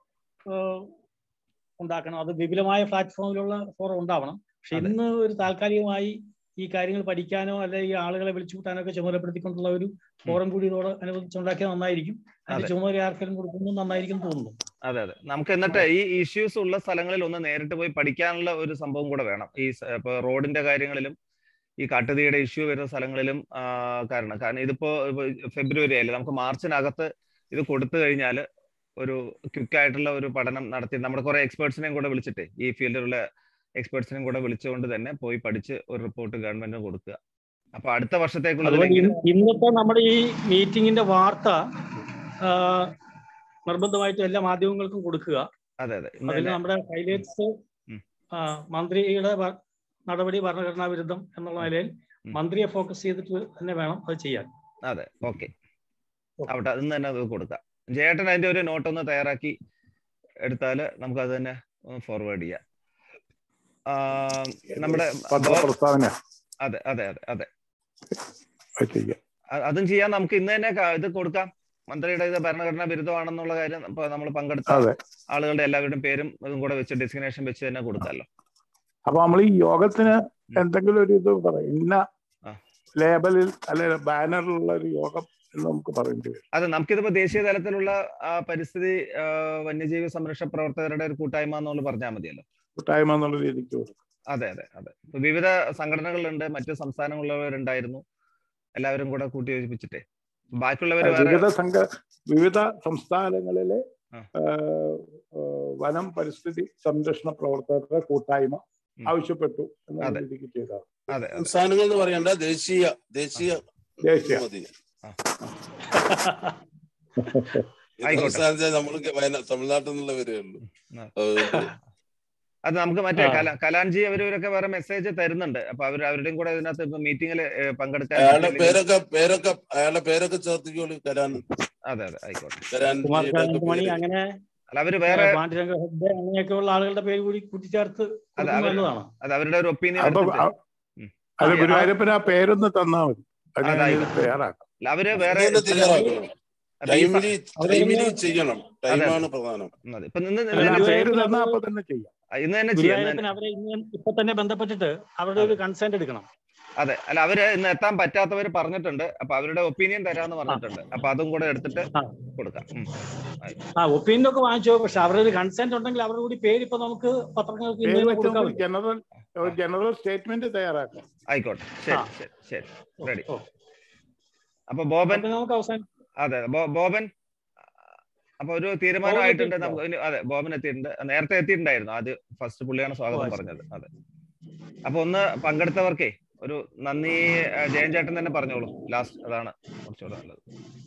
ഉണ്ടാക്കണം അത് വിപുലമായ പ്ലാറ്റ്ഫോമിലുള്ള ഫോറം ഉണ്ടാവണം പക്ഷെ അതെ. ഇന്ന് ഒരു താൽക്കാലികമായി ഈ കാര്യങ്ങൾ പഠിക്കാനോ അല്ലെങ്കിൽ ഈ ആളുകളെ വിളിച്ചു കൂട്ടാനോ ഒക്കെ ചുമതലപ്പെടുത്തിക്കൊണ്ടുള്ള ഒരു ഫോറം കൂടി ഇതോടെ അനുവദിച്ചുണ്ടാക്കിയാൽ നന്നായിരിക്കും അതിന്റെ അതെ. ചുമതല ആർക്കെങ്കിലും കൊടുക്കുന്നത് നന്നായിരിക്കും തോന്നുന്നു അതെ അതെ നമുക്ക് എന്നിട്ട് ഈ ഇഷ്യൂസ് ഉള്ള സ്ഥലങ്ങളിൽ ഒന്ന് നേരിട്ട് പോയി പഠിക്കാനുള്ള ഒരു സംഭവം കൂടെ വേണം ഈ സ- ഇപ്പൊ റോഡിന്റെ കാര്യങ്ങളിലും ഈ കാട്ടുതീയുടെ ഇഷ്യൂ വരുന്ന സ്ഥലങ്ങളിലും ആ, കാരണം കാരണം ഇതിപ്പോ ഇപ്പൊ ഫെബ്രുവരി ആയില്ലേ നമുക്ക് മാർച്ചിനകത്ത് ഇത് കൊടുത്തു കഴിഞ്ഞാൽ ഒരു ക്വിക്ക് ആയിട്ടുള്ള ഒരു പഠനം നടത്തി നമ്മുടെ കുറെ എക്സ്പേർട്സിനെയും കൂടെ വിളിച്ചിട്ട് ഈ ഫീൽഡിലുള്ള എക്സ്പേർട്സിനെയും കൂടെ വിളിച്ചുകൊണ്ട് തന്നെ പോയി പഠിച്ച് ഒരു റിപ്പോർട്ട് ഗവൺമെന്റിന് കൊടുക്കുക അപ്പൊ അടുത്ത അതുപോലെ വർഷത്തേക്കുള്ളതിലെങ്കിലും ഇന്ന് ഇന്നത്തെ നമ്മുടെ ഈ മീറ്റിംഗിന്റെ വാർത്ത ആ, നിർബന്ധമായിട്ടും എല്ലാ മാധ്യമങ്ങൾക്കും കൊടുക്കുക അതെ അതെ ഇന്ന് അതിൽ തന്നെ നമ്മുടെ ഹൈലൈറ്റ്സ് ഉം. മന്ത്രിയുടെ ഭ- നടപടി ഭരണഘടനാ വിരുദ്ധം എന്നുള്ള നിലയിൽ ഉം. മന്ത്രിയെ ഫോക്കസ് ചെയ്തിട്ട് തന്നെ വേണം അത് ചെയ്യാൻ അതെ ഓക്കെ ആവട്ടെ അതിന് തന്നെ അത് കൊടുക്കാം ജയേട്ടൻ അതിന്റെ ഒരു നോട്ട് ഒന്ന് തയ്യാറാക്കി എടുത്താൽ നമുക്ക് അത് തന്നെ ഒന്ന് ഫോർവേഡ് ചെയ്യാം ആ, നമ്മുടെ പത്രപ്രസ്താവന അതെ അതെ അതെ അതെ അത് ചെയ്യാം അ- അതും ചെയ്യാൻ നമുക്ക് ഇന്ന് തന്നെ ക- ഇത് കൊടുക്കാം മന്ത്രിയുടെ ഇത് ഭരണഘടനാ വിരുദ്ധമാണെന്നുള്ള കാര്യം ഇപ്പൊ നമ്മൾ പങ്കെടുത്ത അതെ ആളുകളുടെ എല്ലാവരുടെയും പേരും ഇതും കൂടെ വെച്ച് ഡെസിഗ്നേഷൻ വെച്ച് തന്നെ കൊടുക്കാമല്ലോ അപ്പൊ നമ്മൾ ഈ യോഗത്തിന് എന്തെങ്കിലും ഒരു ഇത് പറയും ഇന്ന ആ. ലേബലിൽ അല്ലെ ബാനറിലുള്ള ഒരു യോഗം എന്ന് നമുക്ക് പറയേണ്ടി വരും അതെ നമുക്കിതിപ്പോ ദേശീയ തലത്തിലുള്ള ആ, പരിസ്ഥിതി ആ, വന്യജീവി സംരക്ഷണ പ്രവർത്തകരുടെ ഒരു കൂട്ടായ്മ എന്നുള്ള പറഞ്ഞാൽ മതിയല്ലോ കൂട്ടായ്മ എന്നുള്ള രീതിക്ക് കൊടുക്കും അതെ അതെ അതെ ഇപ്പൊ വിവിധ സംഘടനകളുണ്ട് മറ്റു സംസ്ഥാനങ്ങളിലുള്ളവരുണ്ടായിരുന്നു എല്ലാവരും കൂടെ കൂട്ടി യോജിപ്പിച്ചിട്ടേ ബാക്കിയുള്ളവർ വേറെ വിവിധ സംഘ വിവിധ സംസ്ഥാനങ്ങളിലെ ആ. ആ, ആ, വനം പരിസ്ഥിതി സംരക്ഷണ പ്രവർത്തകരുടെ കൂട്ടായ്മ ഉം. ആവശ്യപ്പെട്ടു എന്ന അതെ. രീതിക്ക് ചെയ്താൽ അതെ അതെ സംസ്ഥാനങ്ങൾ എന്ന് പറയണ്ട ദേശീയ ദേശീയ ദേശീയ മതി ഇത് ആയിക്കോട്ടെ. അവസാനിച്ചാൽ നമ്മൾക്ക് വയനാ തമിഴ്നാട്ടിൽ നിന്നുള്ള വരുള്ളൂ ആ. അതുകൊണ്ട് അത് നമുക്ക് മറ്റേ ആ. കല കലാൻജി അവരവരൊക്കെ വേറെ മെസ്സേജ് തരുന്നുണ്ട് അപ്പൊ അവർ അവരുടെയും കൂടെ ഇതിനകത്ത് മീറ്റിംഗിൽ പങ്കെടുക്കാൻ അയാളുടെ പറ്റിയില്ലെങ്കിൽ- പേരൊക്കെ പേരൊക്കെ അയാളുടെ പേരൊക്കെ ചേർത്തിക്കോളൂ കരാൻ അതെ അതെ ആയിക്കോട്ടെ കരാൻ കുമാർ ജിയുടെ ഒക്കെ മണി പേര്. അങ്ങനെ അല്ല അവര് വേറെ പാണ്ഡുരംഗ ഹെഗ്ഡെ അങ്ങനെയൊക്കെയുള്ള ആളുകളുടെ പേര് കൂടി കൂട്ടിച്ചേർത്ത് കൊടുക്കുന്നത് അവര് നല്ലതാണ് അത് അവരുടെ ഒരു ഒപ്പീനിയൻ അപ്പൊ എടുത്തിട്ട് അ- അത് ആ, ഗുരുവായൂരപ്പന് ആ പേരൊന്ന് തന്നാ മതി അത് ഞാൻ അതായിക്കോട്ടെ. തയ്യാറാക്കാം അല്ല, അവര് വേറെ ഇതിനെ തയ്യാറാക്കണം അപ്പൊ ഈ സ- ടൈമിലി അവര് ടൈമിലി തന്നെ- ചെയ്യണം ടൈമാണ് പ്രധാനം അതെ. ഇപ്പൊ നിന്ന് അല്ല, അല്ല, ആ ഇന്ന് പേര് ഗുരുവായൂരപ്പന് തന്നാ അത് അപ്പൊ തന്നെ ചെയ്യാം ഇന്ന് തന്നെ ചെയ്യാം ഇന്ന് ഗുരുവായൂരപ്പന് അവരെ ഇന്ന് ഇപ്പൊ തന്നെ ബന്ധപ്പെട്ടിട്ട് അവരുടെ ഒരു കൺസെന്റ് എടുക്കണം അതെ അല്ല അവര് ഇന്ന് എത്താൻ പറ്റാത്തവർ പറഞ്ഞിട്ടുണ്ട് അപ്പൊ അവരുടെ ഒപ്പീനിയൻ തരാന്ന് പറഞ്ഞിട്ടുണ്ട് അപ്പൊ അതും കൂടെ എടുത്തിട്ട് ആ. കൊടുക്കാം ഉം. ആ ഒപ്പീനിയൻ ഒക്കെ വാങ്ങിച്ചോ പക്ഷെ അവരുടെ ഒരു കൺസെന്റ് ഉണ്ടെങ്കിൽ അവരുടെ കൂടി പേര് ഇപ്പൊ നമുക്ക് പത്രങ്ങൾക്ക് ഇന്ന് പേര് തന്നെ വെച്ച് കൊടുക്കാൻ നമുക്ക് ജനറൽ ഒരു ജനറൽ സ്റ്റേറ്റ്മെന്റ് തയ്യാറാക്കാം ആയിക്കോട്ടെ ശരി ആ. ശരി ശരി റെഡി ഓ, അപ്പൊ ബോബൻ അപ്പൊ നമുക്ക് അവസാനം അതെ ബോ- ബോബൻ അപ്പൊ ഒരു തീരുമാനമായിട്ടുണ്ട് എത്തിയിട്ടുണ്ടോ? നമുക്ക് ഇനി- അതെ ബോബൻ എത്തിയിട്ടുണ്ട് നേരത്തെ എത്തിയിട്ടുണ്ടായിരുന്നു അത് ഫസ്റ്റ് പുള്ളിയാണ് സ്വാഗതം ഓ, പറഞ്ഞത് അതെ അപ്പൊ ഒന്ന് പങ്കെടുത്തവർക്കേ ഒരു നന്ദി ആ, ജയൻ ചേട്ടൻ തന്നെ പറഞ്ഞോളൂ ലാസ്റ്റ് അതാണ് കുറച്ചുകൂടെ നല്ലത്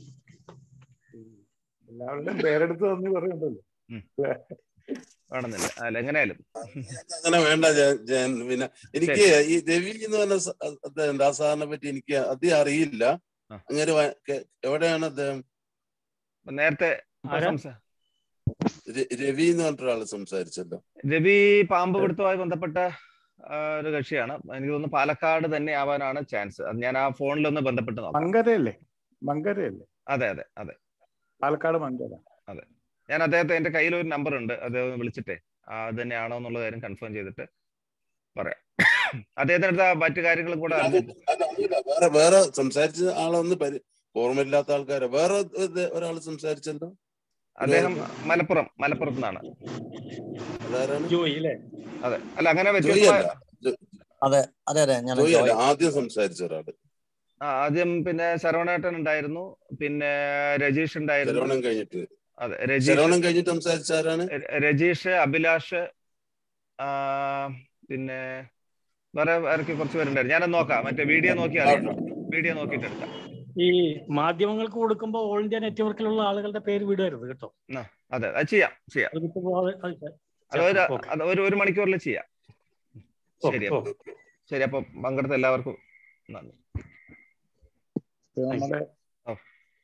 എല്ലാവരുടെയും പേരെടുത്ത് നന്ദി പറയുന്നുണ്ടല്ലോ വേണമെന്നില്ല അല്ല എങ്ങനെയായാലും അങ്ങനെ വേണ്ട ജയ- ജയൻ പിന്നെ എനിക്ക് ഈ രവി എന്ന് പറഞ്ഞ സ- അദ്ദേഹം ദാസാറിനെ പറ്റി എനിക്ക് അധികം അറിയില്ല ആ. അങ്ങനെ വ- കെ- എവിടെയാണ് അദ്ദേഹം അപ്പൊ നേരത്തെ ഇപ്പൊ ആരാ? സംസാ- ര- രവി എന്ന് പറഞ്ഞിട്ട് ഒരാൾ സംസാരിച്ചല്ലോ രവി പാമ്പ് പിടുത്തവുമായി ബന്ധപ്പെട്ട ആ, ഒരു കക്ഷിയാണ് എനിക്ക് തോന്നുന്നു പാലക്കാട് തന്നെ ആവാനാണ് ചാൻസ് അത് ഞാൻ ആ ഫോണിലൊന്ന് ബന്ധപ്പെട്ട് നോക്കാം മങ്കരയല്ലേ മങ്കരയല്ലേ അതെ അതെ അതെ പാലക്കാട് മങ്കര ഞാൻ അദ്ദേഹത്തെ എന്റെ കയ്യിൽ ഒരു നമ്പർ ഉണ്ട് അദ്ദേഹം ഒന്ന് വിളിച്ചിട്ടേ ആ, അത് തന്നെയാണോ എന്നുള്ള കാര്യം കൺഫേം ചെയ്തിട്ട് പറയാം അദ്ദേഹത്തിന്റെ അടുത്ത് ആ മറ്റു കാര്യങ്ങളും കൂടെ അത് അറിഞ്ഞിട്ട് അത് അറിയില്ല. വേറെ വേറെ സംസാരിച്ച ആളൊന്ന് പരി ഓർമ്മയില്ലാത്ത ആൾക്കാരെ വേറെ ഒരാൾ സംസാരിച്ചല്ലോ അദ്ദേഹം മലപ്പുറം മലപ്പുറത്ത് നിന്നാണ് അതാരാണ് ജോയി അല്ലേ അതെ അല്ല അങ്ങനെ ജോയി വ്യത്യസ്തമായ അല്ല ജോ- അതെ അതെ അതെ ഞാൻ ജോയി അല്ല ആദ്യം സംസാരിച്ച ഒരാള് ആ, ആദ്യം പിന്നെ ശരവണേട്ടൻ ഉണ്ടായിരുന്നു പിന്നെ രജീഷ് ഉണ്ടായിരുന്നു ശരവണം കഴിഞ്ഞിട്ട് അതെ രജീഷ് ശരവണം കഴിഞ്ഞിട്ട് സംസാരിച്ച ആരാണ് ര- രജീഷ് അഭിലാഷ് ആ, പിന്നെ വേറെ ആരൊക്കെ കുറച്ച് പേരുണ്ടായിരുന്നു ഞാനത് നോക്കാം മറ്റേ വീഡിയോ നോക്കി അറിയാം വീഡിയോ നോക്കിയിട്ട് എടുക്കാം ഈ മാധ്യമങ്ങൾക്ക് കൊടുക്കുമ്പോൾ ഓൾ ഇന്ത്യ നെറ്റ്വർക്കിലുള്ള ആളുകളുടെ പേര് വിടരുത് കേട്ടോ അതെ അത് ചെയ്യാം ചെയ്യാം അത് വിട്ടു പോവാതെ അത് അത് ഒരു ഓക്കെ. അത് ഒരു ഒരു മണിക്കൂറിൽ ചെയ്യാം ശരി ഓ, അപ്പൊ ശരി അപ്പൊ പങ്കെടുത്ത എല്ലാവർക്കും നന്ദി ഇപ്പൊ നമ്മുടെ ഓ.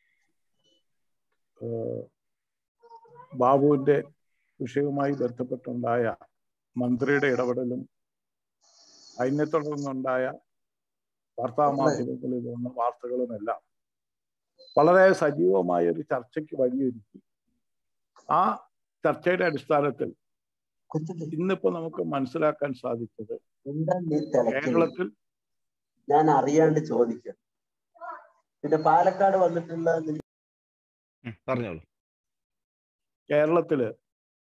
ഏഹ്, ബാബുവിന്റെ വിഷയവുമായി ബന്ധപ്പെട്ടുണ്ടായ മന്ത്രിയുടെ ഇടപെടലും അതിനെ തുടർന്നുണ്ടായ വാർത്താ മാധ്യമങ്ങളിൽ വന്ന വാർത്തകളുമെല്ലാം വളരെ സജീവമായ ഒരു ചർച്ചയ്ക്ക് വഴിയൊരുക്കി ആ ചർച്ചയുടെ അടിസ്ഥാനത്തിൽ ഇന്നിപ്പോ നമുക്ക് മനസ്സിലാക്കാൻ സാധിച്ചത് എന്താ നീ തിളക്കുന്നത് കേരളത്തിൽ ഞാൻ അറിയാണ്ട് ചോദിക്കാം പിന്നെ പാലക്കാട് വന്നിട്ടുള്ള നിന്റെ ഉം, പറഞ്ഞോളൂ കേരളത്തില്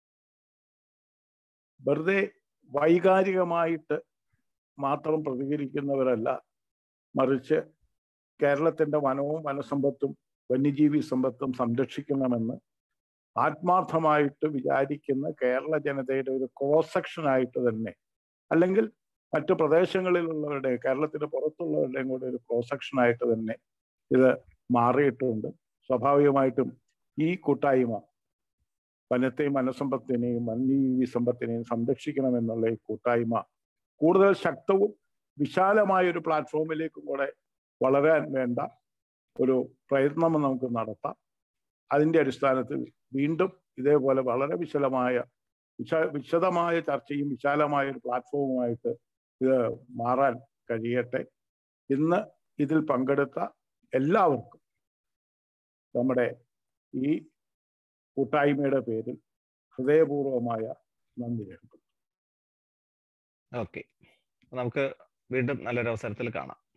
വെറുതെ വൈകാരികമായിട്ട് മാത്രം പ്രതികരിക്കുന്നവരല്ല മറിച്ച് കേരളത്തിന്റെ വനവും വനസമ്പത്തും വന്യജീവി സമ്പത്തും സംരക്ഷിക്കണമെന്ന് ആത്മാർത്ഥമായിട്ട് വിചാരിക്കുന്ന കേരള ജനതയുടെ ഒരു ക്രോസ് സെക്ഷൻ ആയിട്ട് തന്നെ അല്ലെങ്കിൽ മറ്റു പ്രദേശങ്ങളിലുള്ളവരുടെ കേരളത്തിന് പുറത്തുള്ളവരുടെയും കൂടെ ഒരു ക്രോസ് സെക്ഷൻ ആയിട്ട് തന്നെ ഇത് മാറിയിട്ടുണ്ട് സ്വാഭാവികമായിട്ടും ഈ കൂട്ടായ്മ വനത്തെയും വനസമ്പത്തിനെയും വന്യജീവി സമ്പത്തിനെയും സംരക്ഷിക്കണമെന്നുള്ള ഈ കൂട്ടായ്മ കൂടുതൽ ശക്തവും വിശാലമായ ഒരു പ്ലാറ്റ്ഫോമിലേക്കും കൂടെ വളരാൻ വേണ്ട ഒരു പ്രയത്നം നമുക്ക് നടത്താം അതിന്റെ അടിസ്ഥാനത്തിൽ വീണ്ടും ഇതേപോലെ വളരെ വിശാലമായ വിശ വിശദമായ ചർച്ചയും വിശാലമായ ഒരു പ്ലാറ്റ്ഫോമുമായിട്ട് ഇത് മാറാൻ കഴിയട്ടെ ഇന്ന് ഇതിൽ പങ്കെടുത്ത എല്ലാവർക്കും നമ്മുടെ ഈ കൂട്ടായ്മയുടെ പേരിൽ ഹൃദയപൂർവമായ നന്ദി രേഖപ്പെടുത്തുന്നു ഓക്കെ നമുക്ക് വീണ്ടും നല്ലൊരു അവസരത്തിൽ കാണാം